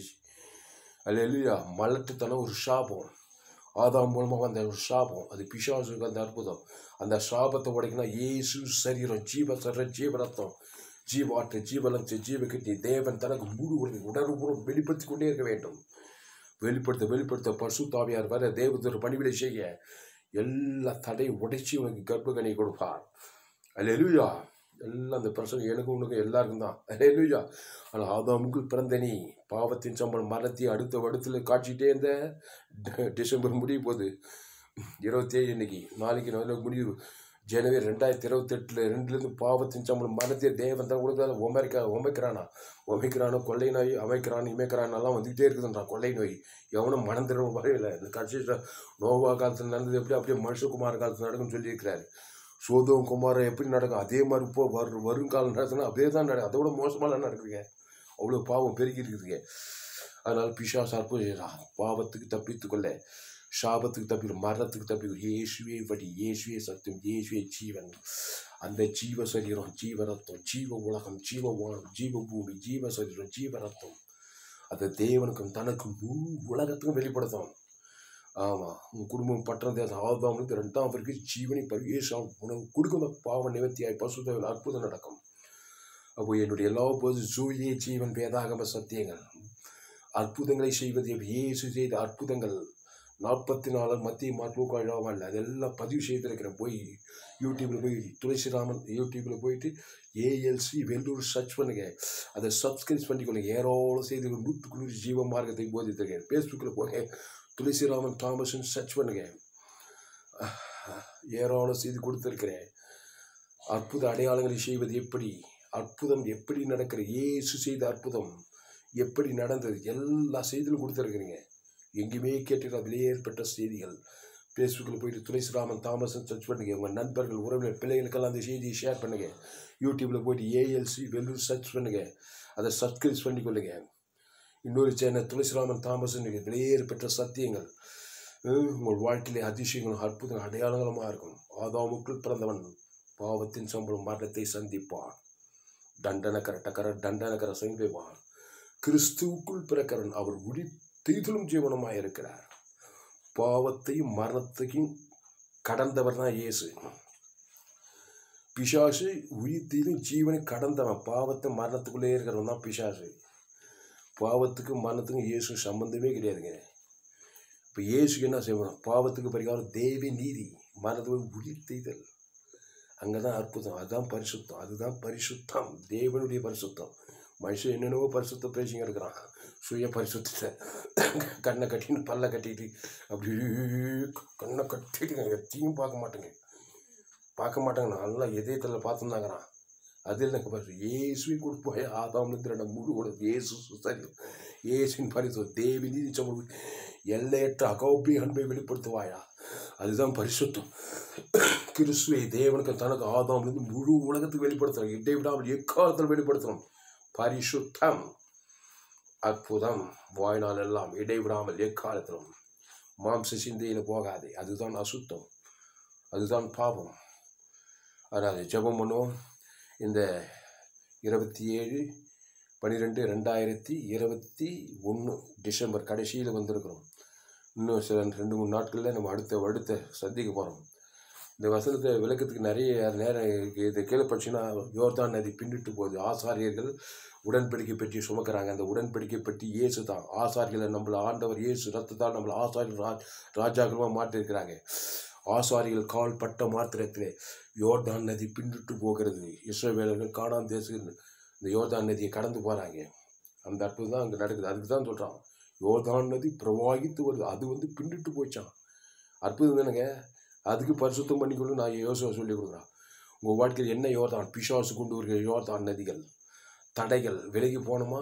அல்ல இல்லையா மலட்டுத்தனம் ஒரு சாபம் ஆதாம் மூலமாக வந்த ஒரு சாபம் அது பிசாசுக்கு அந்த அற்புதம் அந்த சாபத்தை உடைக்கணும் இயேசு சரீரம் ஜீவ சர ஜீவ ரத்தம் ஜீவாட்டு ஜீவலத்தை ஜீவ கிட்டி தேவன் தனக்கு முழு உலக உணர்வுபூர்வம் வெளிப்படுத்தி கொண்டே இருக்க வேண்டும் வெளிப்படுத்த வெளிப்படுத்த பசு தாவியார் வர தேவதூர் பணிவிடை செய்ய எல்லா தடையும் உடைச்சி உனக்கு கர்ப்பகனி கொடுப்பார் அல்லேலூயா எல்லாம் அந்த பிரச்சனை எனக்கும் உனக்கும் எல்லாருக்கும் தான் அல்லேலூயா ஆனால் ஆதாமுக்கு பிறந்த நீ பாவத்தின் சம்பளம் மரணத்தை அடுத்த வருடத்தில் காட்சிட்டே இருந்த டி- டிசம்பர் முடிய போகுது இருபத்தேழு இன்னைக்கு நாளைக்கு நல்ல முடிவு ஜனவரி ரெண்டாயிரத்தி இருபத்தெட்டில் ரெண்டுலேருந்து பாவத்தின் சம்பளம் மரணத்தை தேவன் தான் கொடுக்காத ஒமைக்கா ஒமைக்கிறானா ஒமைக்கிறானோ கொள்ளை நோய் அமைக்கிறான் இமைக்கிறானெல்லாம் வந்துக்கிட்டே இருக்குதுன்றான் கொள்ளை நோய் எவனும் மனம் திரும்ப வரையில இந்த கட்சி நோவா காலத்தில் நடந்தது எப்படி அப்படியே மனுஷகுமார காலத்தில் நடக்கும்னு சொல்லியிருக்கிறாரு சோதம் குமாரம் எப்படி நடக்கும் அதே மாதிரி இப்போ வரு வருங்காலம் நடத்தினா அப்படியே தான் நடக்கும் அதை விட மோசமாக நடக்குதுங்க அவ்வளோ பாவம் பெருகி இருக்குதுங்க அதனால் பிசாசு அற்புதம் பாவத்துக்கு தப்பித்து கொள்ள சாபத்துக்கு தப்பி மரணத்துக்கு தப்பி இயேசுவே வழி இயேசுவே சத்தியம் இயேசுவே ஜீவன் அந்த ஜீவ சரீரம் ஜீவ ரத்தம் ஜீவ உலகம் ஜீவ வானம் ஜீவ பூமி ஜீவ சரீரம் ஜீவ ரத்தம் அந்த தேவனுக்கும் தனக்கும் முழு உலகத்துக்கும் வெளிப்படுத்தும் ஆமாம் உன் குடும்பம் பட்டணம் தேசம் ஆதாமுக்கு ரெண்டாம் பிறகு ஜீவனை பரிவேஷம் உனக்கு கொடுக்கும் பாவ நிவர்த்தியாய் பசுதேவன் அற்புதம் நடக்கும் அப்போ என்னுடைய எல்லா போது ஜூயே ஜீவன் வேதாகம சத்தியங்கள் அற்புதங்களை செய்வது இயேசு செய்த அற்புதங்கள் நாற்பத்தி நாலு மத்திய மாற்றூக்காழாமல் அதெல்லாம் பதிவு செய்திருக்கிறேன் போய் யூடியூப்பில் போய் துளசிராமன் யூடியூப்பில் போயிட்டு ஏஎல்சி வெள்ளூர் சர்ச் பண்ணுங்க அதை சப்ஸ்கிரைப் பண்ணிக்கொள்ளுங்க ஏராளம் செய்து நூற்றுக்கு நூறு ஜீவ மார்க்கத்தை போதித்திருக்கேன் ஃபேஸ்புக்கில் போங்க துளசிராமன் தாமஸ்ன்னு சர்ச் பண்ணுங்க ஏராளம் செய்து கொடுத்துருக்கிறேன் அற்புத அடையாளங்களை செய்வது எப்படி அற்புதம் எப்படி நடக்கிற இயேசு செய்த அற்புதம் எப்படி நடந்தது எல்லா செய்திகளும் கொடுத்துருக்குறீங்க எங்கேயுமே கேட்டு அதிலே ஏற்பட்ட செய்திகள் ஃபேஸ்புக்கில் போயிட்டு துளசிராமன் தாமசன் சர்ச் பண்ணுங்க உங்கள் நண்பர்கள் உறவினர் பிள்ளைகளுக்கெல்லாம் அந்த செய்தியை ஷேர் பண்ணுங்க யூடியூப்பில் போயிட்டு ஏஎல்சி வெள்ளூர் சர்ச் பண்ணுங்க அதை சப்ஸ்கிரைப் பண்ணிக்கொள்ளுங்க இன்னொரு சேனல் துளசிராமன் தாமசன் இதிலே ஏற்பட்ட சத்தியங்கள் ஹம், உங்கள் வாழ்க்கையிலே அதிசயங்களும் அற்புதம் அடையாளங்களுமாக இருக்கும் ஆதாமுக்குள் பிறந்தவன் பாவத்தின் சம்பளம் மரணத்தை சந்திப்பான் தண்டனக்கர டக்கர தண்டனக்கர சந்திப்பான் கிறிஸ்துவுக்குள் பிறக்கிறவன் அவர் உடி தீதிலும் ஜீவனமாக இருக்கிறார் பாவத்தையும் மரணத்தையும் கடந்தவர் தான் இயேசு பிசாசு உயிர்த்தையும் ஜீவனை கடந்தவன் பாவத்தை மரணத்துக்குள்ளே இருக்கிறவன் தான் பிசாசு பாவத்துக்கும் மரணத்துக்கும் இயேசு சம்பந்தமே கிடையாதுங்க இப்போ இயேசுக்கு என்ன செய்வான் பாவத்துக்கு பரிகாரம் தேவி நீதி மரணத்தை உயிர் தெய்தல் அங்கே தான் அற்புதம் அதுதான் பரிசுத்தம் அதுதான் பரிசுத்தம் தேவனுடைய பரிசுத்தம் மனுஷன் என்னென்னவோ பரிசுத்தம் பேசிங்க இருக்கிறான் சுய பரிசுத்தத்தை கண்ணை கட்டின்னு பல்ல கட்டிட்டு அப்படி கண்ணை கட்டிட்டு எத்தையும் பார்க்க மாட்டேங்க பார்க்க மாட்டாங்க நல்லா எதயத்தில் பார்த்துருந்தாங்கிறான் அது இல்லைங்க பாரு இயேசுவை கொடுப்பாய் ஆதாம்லேருந்து ரெண்டு முழு உலகம் இயேசு சரி இயேசுவின் பரிசு தேவி நீதி சமூக எல்லையற்ற அகோபி அன்பை வெளிப்படுத்துவாயா அதுதான் பரிசுத்தம் கிறிஸ்துவை தேவனுக்கு தனக்கு ஆதாம்லேருந்து முழு உலகத்துக்கு வெளிப்படுத்துறோம் இடை விடாமல் எக்காலத்தில் வெளிப்படுத்தணும் பரிசுத்தம் அற்புதம் வாய்நாள் எல்லாம் இடைவிடாமல் எக்காலத்திலும் மாம்ச சிந்தையில் போகாதே அதுதான் அசுத்தம் அதுதான் பாவம் அதாவது ஜெபம் பண்ணுவோம் இந்த இருபத்தி ஏழு பன்னிரெண்டு ரெண்டாயிரத்தி இருபத்தி ஒன்று டிசம்பர் கடைசியில் வந்திருக்கிறோம் இன்னும் சில ரெண்டு மூணு நாட்களில் நம்ம அடுத்த வருடத்தை சந்திக்க போகிறோம் இந்த வசனத்தை விளக்கத்துக்கு நிறைய நேரம் இருக்கு. இதை கீழே படிச்சுன்னா யோர்தான் நதி பின்னிட்டு போகுது ஆசாரியர்கள் உடன்படிக்கை பெட்டி சுமக்கிறாங்க அந்த உடன்படிக்கை பெட்டி இயேசு தான் ஆசாரிகளை நம்மளை ஆண்டவர் இயேசு ரத்தத்தால் நம்மளை ஆசாரியர் ரா ராஜாக்களமாக மாற்றிருக்கிறாங்க ஆசாரிகள் கால் பட்ட மாத்திரத்திலே யோர்தான் நதி பின்னிட்டு போகிறது இஸ்ரவேலர்கள் காணாம் தேச இந்த யோர்தான் நதியை கடந்து போகிறாங்க அந்த அற்புதம் தான் அங்கே நடக்குது அதுக்கு தான் சொல்கிறான் யோர்தான் நதி பிரவாகித்து வருது அது வந்து பின்னிட்டு போச்சான் அற்புதம் தானேங்க அதுக்கு பரிசுத்தம் பண்ணிக்கொண்டு நான் யோசுவா சொல்லி கொடுக்குறேன் உங்கள் வாழ்க்கையில் என்ன யோர்தான் பிசாசு கொண்டு வருகிற யோர்தான் நதிகள் தடைகள் விலகி போனோமா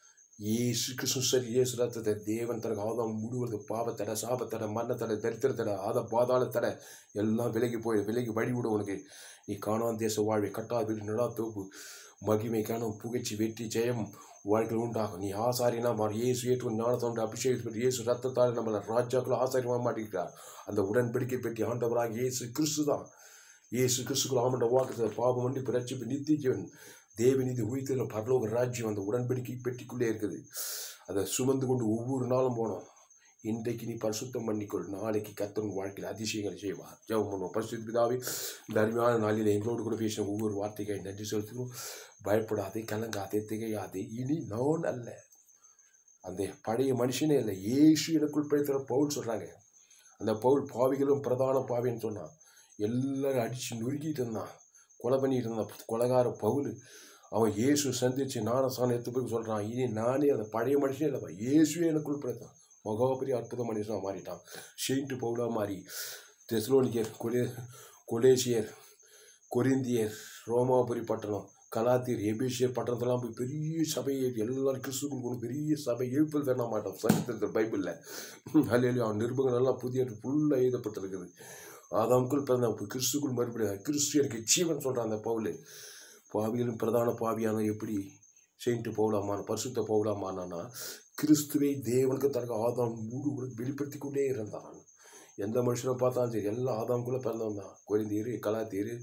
ஏசு கிருஷ்ண சரி ஏசு ரத்தத்தை தேவன் தனக்கு ஆதாம் முழுவது பாவத்தடை சாபத்தடை மரணத்தடை தரித்திரத்தடை ஆத பாதாளத்தடை எல்லாம் விலகி போய் விலகி வழிவிட உனக்கு நீ காணான் தேச வாழ்வை கட்டா வீடு நிலா தோப்பு மகிமை காணும் புகழ்ச்சி வெற்றி ஜெயம் வாழ்க்கையில் உண்டாகும் நீ ஆசாரியனா மாறி இயேசு ஏற்று ஞானத்தோண்டு அபிஷேகம் பெற்று இயேசு ரத்தத்தால் நம்மளை ராஜாக்கள் ஆசாரியமாக மாட்டிக்கிறார் அந்த உடன்படிக்கை பெற்றி ஆண்டவராக இயேசு கிறிஸ்து தான் இயேசு கிறிஸ்துக்குள் ஆமண்ட வாக்கு பாபம் வண்டி பிரட்சிப்பு நித்திய ஜீவன் தேவநீதி உயிர்த்தல பரலோக ராஜ்யம் அந்த உடன்படிக்கை பெட்டிக்குள்ளே இருக்குது அதை சுமந்து கொண்டு ஒவ்வொரு நாளும் போனோம் இன்றைக்கு நீ பரிசுத்தம் பண்ணிக்கொள் நாளைக்கு கத்தன் வாழ்க்கையில் அதிசயங்களை செய்வார் ஜெபம் பண்ணுவோம் பரிசுத்த பிதாவே இந்த அருமையான நாளில் எங்களோடு கூட பேசின ஒவ்வொரு வார்த்தைகளை நன்றி செலுத்துகிறோம் பயப்படாதே கலங்காதே திகையாதே இனி நான் அல்ல அந்த பழைய மனுஷனே இல்லை ஏசு எனக்குள் பிழைத்த பவுல் சொல்கிறாங்க அந்த பவுல் பாவிகளும் பிரதான பாவின்னு சொன்னான் எல்லாரும் அடித்து நொறுக்கிட்டு இருந்தான் கொலை பண்ணிட்டு இருந்தான் கொலகார பவுல் அவன் இயேசு சந்திச்சு ஞானசானம் எடுத்து போய் சொல்கிறான் இனி நானே அந்த பழைய மனுஷனே இல்லைப்பா இயேசுவே எனக்குள் பிழைத்தான் மகாபெரிய அற்புத மனுஷனாக மாறிட்டான் ஷெயின்ட்டு பவுலாக மாறி தெஸ்லோனிக்கர் கொலே கொலேசியர் கொரிந்தியர் ரோமாபுரி பட்டணம் கலாத்தீர் எபேசியர் பட்டணத்தெல்லாம் போய் பெரிய சபையை எல்லாரும் கிறிஸ்துக்கும் கொண்டு பெரிய சபை எழுப்பல் வேணா மாட்டோம் சரித்திரத்தில் பைபிளில் அல்லையில அவன் நிருபங்கள் எல்லாம் புதிய ஃபுல்லாக எழுதப்பட்டிருக்குது ஆதாமுக்குள் பிறந்த கிறிஸ்துக்குள் மறுபடியும் கிறிஸ்டியனுக்கு ஜீவன் சொல்கிறான் அந்த பவுல் பாவிகளும் பிரதான பாவியான எப்படி செயின்ட்டு பவுலாமான பரிசுத்த பவுலாமானா கிறிஸ்துவை தேவனுக்கு தனக்கு ஆதாம் மூடு வெளிப்படுத்தி கொண்டே இருந்தான் எந்த மனுஷனை பார்த்தாலும் சரி எல்லாம் ஆதாமுக்குள்ளே பிறந்தவன் தான் கொரிந்தீர் கலாத்தீர்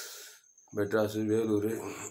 மெட்ராஸு வேலூர்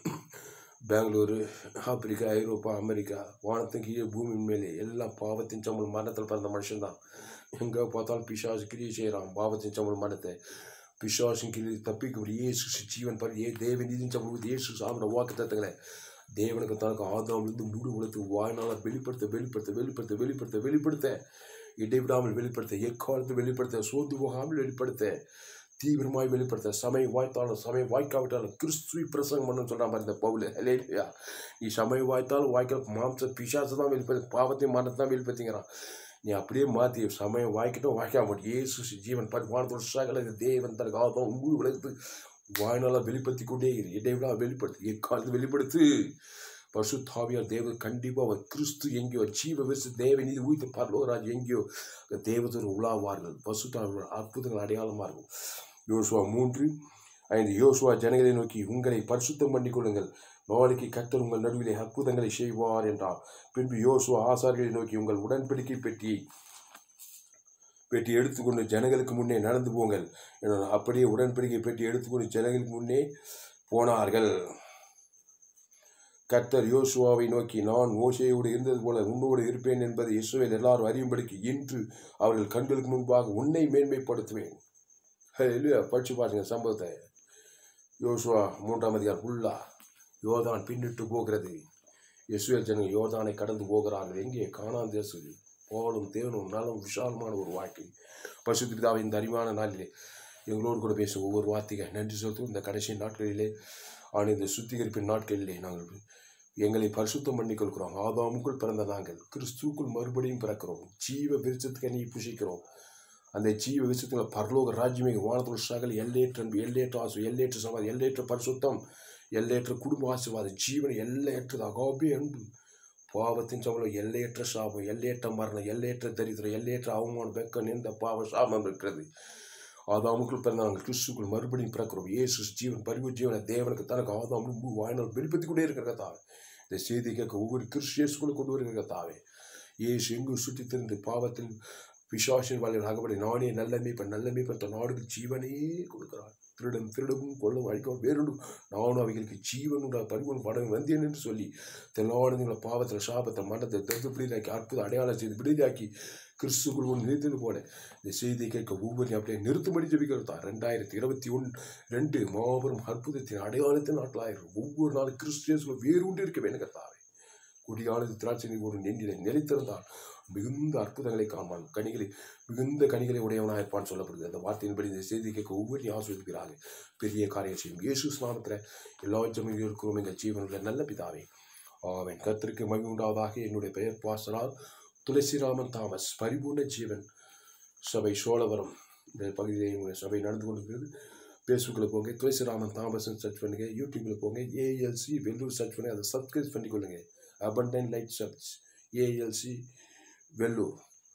பெங்களூரு ஆப்பிரிக்கா ஐரோப்பா அமெரிக்கா வானத்தின் கீழே பூமியின் மேலே எல்லாம் பாவத்தின் சம்பளம் மரணத்தில் பிறந்த மனுஷன்தான் எங்கே பார்த்தாலும் பிசாசு கிரியை செய்கிறான் பாவத்தின் சம்பளம் மரணத்தை பிசாசின் கீழே தப்பிக்க ஒரு இயேசு ஜீவன் பரி ஏ தேவ நீதின் சம்பளம் இயேசு சாமிட வாக்கு தத்துக்களை தேவனுக்கு தனக்கு ஆதாமிலிருந்து முழு உலகத்து வாய்நாள வெளிப்படுத்த வெளிப்படுத்த வெளிப்படுத்த வெளிப்படுத்த வெளிப்படுத்த இடைவிடாமல் வெளிப்படுத்த எக்காலத்து வெளிப்படுத்த சோர்ந்து போகாமல் வெளிப்படுத்த தீவிரமாய் வெளிப்படுத்த சமய வாய்த்தாலும் சமய வாய்க்காவிட்டாலும் கிறிஸ்துவை பிரசங்கம் பண்ணுன்னு சொல்கிறான் பாரு இந்த பவுல் இல்லையா நீ சமய வாய்த்தாலும் வாய்க்கால் மாம்ச பிசாசு தான் வெளிப்படுத்த பாவத்தையும் மரணத்தை தான் வெளிப்படுத்திங்கிறான் நீ அப்படியே மாற்றி சமயம் வாய்க்கட்டும் வாய்க்காம மாட்டேன் ஏசு ஜீவன் பரிமாணத்தோட சகல தேவன் தனக்கு ஆதம் முழு உலகத்து வாய்நாளாக வெளிப்படுத்தி கொண்டே இரு இடைவிடா வெளிப்படுத்து எக்காலத்து வெளிப்படுத்து பசுத்தாவியார் தேவ கண்டிப்பாக அவர் கிறிஸ்து எங்கேயோ ஜீவ விசு தேவ நீதி ஊய்த்த பரலோகராஜ் எங்கேயோ தேவதர் உலாவார்கள் பசுத்தாவியர் அற்புதங்கள் அடையாளமாக இருக்கும் யோசுவா மூன்று ஐந்து யோசுவா ஜனங்களை நோக்கி உங்களை பரிசுத்தம் பண்ணிக் கொள்ளுங்கள் நாளைக்கு கத்தர் உங்கள் நடுவிலே அற்புதங்களை செய்வார் என்றார் பின்பு யோசுவா ஆசாரிகளை நோக்கி உங்கள் உடன்படிக்கை பெட்டி பெட்டி எடுத்துக்கொண்டு ஜனங்களுக்கு முன்னே நடந்து போங்கள் என அப்படியே உடன்படிக்கை பெட்டி எடுத்துக்கொண்டு ஜனங்களுக்கு முன்னே போனார்கள் கர்த்தர் யோசுவாவை நோக்கி நான் மோசையோடு இருந்தது போல உன்னோடு இருப்பேன் என்பதை இஸ்ரவேல் எல்லாரும் அறியும்படிக்கு இன்று அவர்கள் கண்களுக்கு முன்பாக உன்னை மேன்மைப்படுத்துவேன் இல்லையா படிச்சு பாருங்க சம்பவத்தை யோசுவா மூன்றாம் அதிகாரம் ஃபுல்லா யோர்தான் பின்னிட்டு போகிறது இஸ்ரேல் ஜனங்கள் யோர்தானை கடந்து போகிறார்கள் எங்கே காணான் தேசம் போலும் தேவனும் நலம் விஷாலமான ஒரு வாழ்க்கை பசுபிதாவின் இந்த அறிவான நாளிலே எங்களோடு கூட பேசும் ஒவ்வொரு வார்த்தைகள் நன்றி செலுத்தும் இந்த கடைசி நாட்களிலே ஆனால் இந்த சுத்திகரிப்பின் நாட்களிலே நாங்கள் எங்களை பரிசுத்தம் பண்ணி கொள்கிறோம் ஆதாமுக்குள் பிறந்த நாங்கள் கிறிஸ்துக்குள் மறுபடியும் பிறக்கிறோம் ஜீவ விருச்சத்துக்கு நீ புசிக்கிறோம் அந்த ஜீவ விருச்சத்தில் பரலோக ராஜ்யமே வானத்தில் சகல் எல்லையற்ற அன்பு எல்லையற்ற ஆசு எல்லையற்ற சமாதி எல்லையற்ற பரிசுத்தம் எல்லையற்ற குடும்ப ஆசீர்வாதம் ஜீவன் எல்லையற்றது அகாபே அன்பு பாவத்தின் சம்பளம் எல்லையற்ற சாபம் எல்லையற்ற மரணம் எல்லையற்ற தரித்திரம் எல்லையற்ற அவமானம் வெக்கம் எந்த பாவ சாபம் இருக்கிறது ஆதாமுக்குள் பிறந்த நாங்கள் கிறிஸ்துக்குள் மறுபடியும் பிறக்கிறோம் இயேசு ஜீவன் பரிவு ஜீவனை தேவனுக்கு தனக்கு ஆதாம் வாயினால் வெளிப்படுத்தி கொண்டே இருக்கிற கத்தாவே இந்த செய்தி கேட்க ஒவ்வொரு கிறிஸ்டியர்ஸ்குள்ள கொண்டு வருகிற கத்தாவே இயேசு எங்கும் சுற்றி திரிந்து பாவத்தில் விசுவாசின் வாழ்வில் அகப்படி நானே நல்ல மீப்பன் நல்ல மீப்பன் தன் நாடுக்கு ஜீவனே கொடுக்கிறார் திருடம் திருடவும் கொள்ளும் அழிக்கவும் வேறுண்டும் நானும் அவைகளுக்கு ஜீவன் உண்டா பரிவன் படம் வந்தேன் என்று சொல்லி தெல்லாடுங்களை பாவத்தில் சாபத்தை மனத்தை தடுத்து பிடிதாக்கி அற்புத அடையாளம் செய்து பிடிதாக்கி கிறிஸ்துக்குள் ஒன்று நிறுத்தின்னு போல இந்த செய்தியை கேட்க ஒவ்வொரு அப்படியே நிறுத்தும்படி ஜபிக்கிறதா ரெண்டாயிரத்தி இருபத்தி ஒன்று ரெண்டு மாபெரும் அற்புதத்தின் அடையாளத்தின் நாட்களாயிரும் ஒவ்வொரு நாளும் கிறிஸ்டியன்ஸ்கள் வேறு உண்டு இருக்க வேணும் கர்த்தாவே குடியானது திராட்சை ஒரு நெண்டில நிலைத்திருந்தால் மிகுந்த அற்புதங்களை காண்பான் கனிகளை மிகுந்த கனிகளை உடையவனாக இருப்பான் சொல்லப்படுது அந்த வார்த்தையின்படி இந்த செய்தி கேட்க ஒவ்வொரு ஆஸ்வதிக்கிறாங்க பெரிய காரியம் செய்யும் இயேசு ஸ்நாமத்தில் எல்லா ஜமையும் இருக்கிறோம் எங்கள் ஜீவனுள்ள நல்ல பிதாவே ஆமென் கர்த்தருக்கு மகிமை உண்டாவதாக என்னுடைய பெயர் பாசனால் துளசிராமன் தாமஸ் பரிபூர்ண ஜீவன் சபை சோழவரம் இந்த பகுதியில் எங்களுடைய சபை நடந்து கொண்டிருக்கிறது ஃபேஸ்புக்கில் போங்க துளசிராமன் தாமஸ்ன்னு சர்ச் பண்ணுங்க யூடியூப்பில் போங்க ஏஎல்சி வெள்ளூர் சர்ச் பண்ணி அதை சப்ஸ்கிரைப் பண்ணிக்கொள்ளுங்க abundant light church ALC Vellur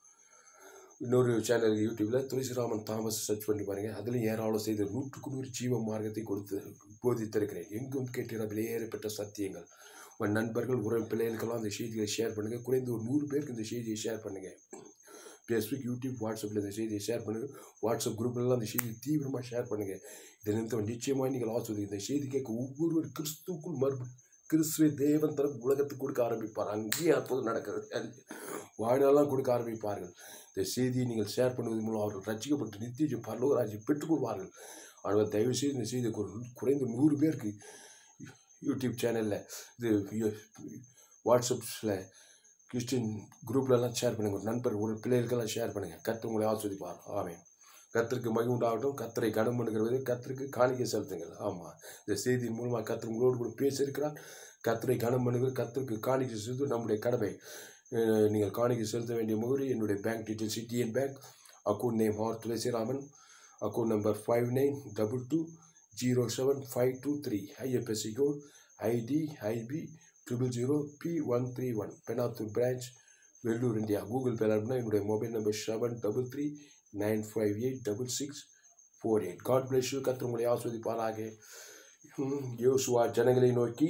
இன்னொரு சேனல் யூடியூப்பில் துளசிராமன் தாமஸ் சர்ச் பண்ணி பாருங்க அதுலேயும் ஏராளம் செய்து நூற்றுக்கு நூறு ஜீவ மார்க்கத்தை கொடுத்து போதித்திருக்கிறேன் எங்கும் கேட்டின விலையேறப்பட்ட சத்தியங்கள் உங்கள் நண்பர்கள் உறவு பிள்ளைகளுக்கெல்லாம் அந்த செய்திகளை ஷேர் பண்ணுங்கள் குறைந்து ஒரு நூறு பேருக்கு இந்த செய்தியை ஷேர் பண்ணுங்கள் ஃபேஸ்புக் யூடியூப் வாட்ஸ்அப்பில் இந்த செய்தியை ஷேர் பண்ணுங்கள் வாட்ஸ்அப் குரூப்லலாம் அந்த செய்தியை தீவிரமாக ஷேர் பண்ணுங்கள் இதை நிமித்தம் நிச்சயமாக நீங்கள் ஆஸ்வதி இந்த செய்தி கேட்க ஒவ்வொருவர் கிறிஸ்துக்குள் மறுபடி கிறிஸ்துவை தேவன் தனக்கு உலகத்துக்கு கொடுக்க ஆரம்பிப்பார் அங்கேயே அற்புதம் நடக்கிறது வாழ்நாளெல்லாம் கொடுக்க ஆரம்பிப்பார்கள் இந்த செய்தியை நீங்கள் ஷேர் பண்ணுவதன் மூலம் அவர்கள் ரசிக்கப்பட்டு நித்திய பரலோகராஜை பெற்றுக்கொள்வார்கள் ஆனால் தயவு செய்து இந்த செய்தியை குறை- குறைந்த நூறு பேருக்கு யூடியூப் சேனலில் இது யு- வாட்ஸ்அப்ஸில் கிறிஸ்டின் குரூப்லலாம் ஷேர் பண்ணுங்கள் ஒரு நண்பர் ஒரு பிள்ளைகளுக்கெல்லாம் ஷேர் பண்ணுங்கள் கர்த்தர் உங்களை ஆஸ்வதிப்பார் ஆமென் கர்த்தருக்கு மகிமை உண்டாகட்டும் கர்த்தரை கனம் பண்ணுகிறது கர்த்தருக்கு காணிக்கை செலுத்துங்கள் ஆமாம் இந்த செய்தியின் மூலமாக கர்த்தர் உங்களோடு கூட பேசியிருக்கிறார் கர்த்தரை கனம் பண்ணுகிறது கர்த்தருக்கு காணிக்கை செலுத்து நம்முடைய கடமை அஹ், நீங்கள் காணிக்கை செலுத்த வேண்டிய முகவரி என்னுடைய bank detail CDN bank account name R Thulasiraman account number five nine double two zero seven five two three IFSC code ID IB triple zero B one three one Penathur branch Vellur India Google பேல அனுப்புனா என்னுடைய mobile number seven double three nine five eight double six four eight God bless you கத்திர உங்களை ஆஸ்வதிப்பாராக ம், யோசுவா ஜனங்களை நோக்கி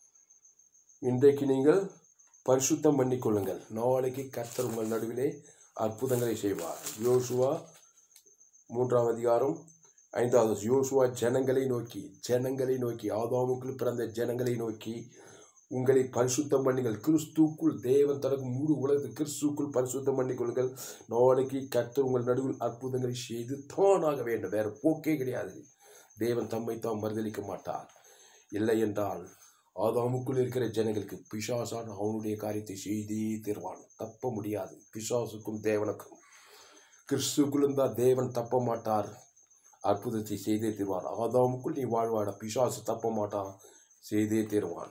இன்றைக்கு நீங்கள் பரிசுத்தம் பண்ணிக்கொள்ளுங்கள் நாளைக்கு கர்த்தர் உங்கள் நடுவிலே அற்புதங்களை செய்வார் யோசுவா மூன்றாம் அதிகாரம் ஐந்தாவது யோசுவா ஜனங்களை நோக்கி ஜனங்களை நோக்கி ஆதாமுக்குள் பிறந்த ஜனங்களை நோக்கி உங்களை பரிசுத்தம் பண்ணுங்கள் கிறிஸ்துக்குள் தேவன் தனக்கு முழு உலகத்து கிறிஸ்துக்குள் பரிசுத்தம் பண்ணிக்கொள்ளுங்கள் நாளைக்கு கர்த்தர் உங்கள் நடுவில் அற்புதங்களை செய்து தானாக வேண்டும் வேற போக்கே கிடையாது தேவன் தம்மை தாம் மறுதளிக்க மாட்டார் இல்லை என்றால் ஆதாமுக்குள் இருக்கிற ஜனங்களுக்கு பிசாசான் அவனுடைய காரியத்தை செய்தே தீர்வான் தப்ப முடியாது பிசாசுக்கும் தேவனுக்கும் கிறிஸ்துக்குள்ளும் தான் தேவன் தப்ப மாட்டார் அற்புதத்தை செய்தே தீர்வார் ஆதாமுக்குள் நீ வாழ்வாட பிசாசு தப்ப மாட்டான் செய்தே தீர்வான்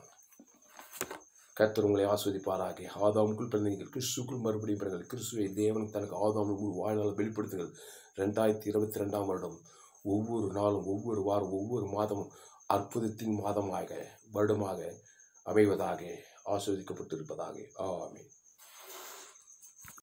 கர்த்தர் உங்களை ஆஸ்வதிப்பாராக ஆதாமுக்குள் பிறந்த நீங்கள் கிறிஸ்துக்குள் மறுபடியும் பிறங்கள் கிறிஸ்துவை தேவன் தனக்கு ஆதாம் வாழ்நாள் வெளிப்படுத்துங்கள் ரெண்டாயிரத்தி இருபத்தி ரெண்டாம் வருடம் ஒவ்வொரு நாளும் ஒவ்வொரு வாரம் ஒவ்வொரு மாதமும் அற்புதத்தின் மாதமாக வருடமாக அமைவதாக ஆஸ்வதிக்கப்பட்டிருப்பதாக ஆமென்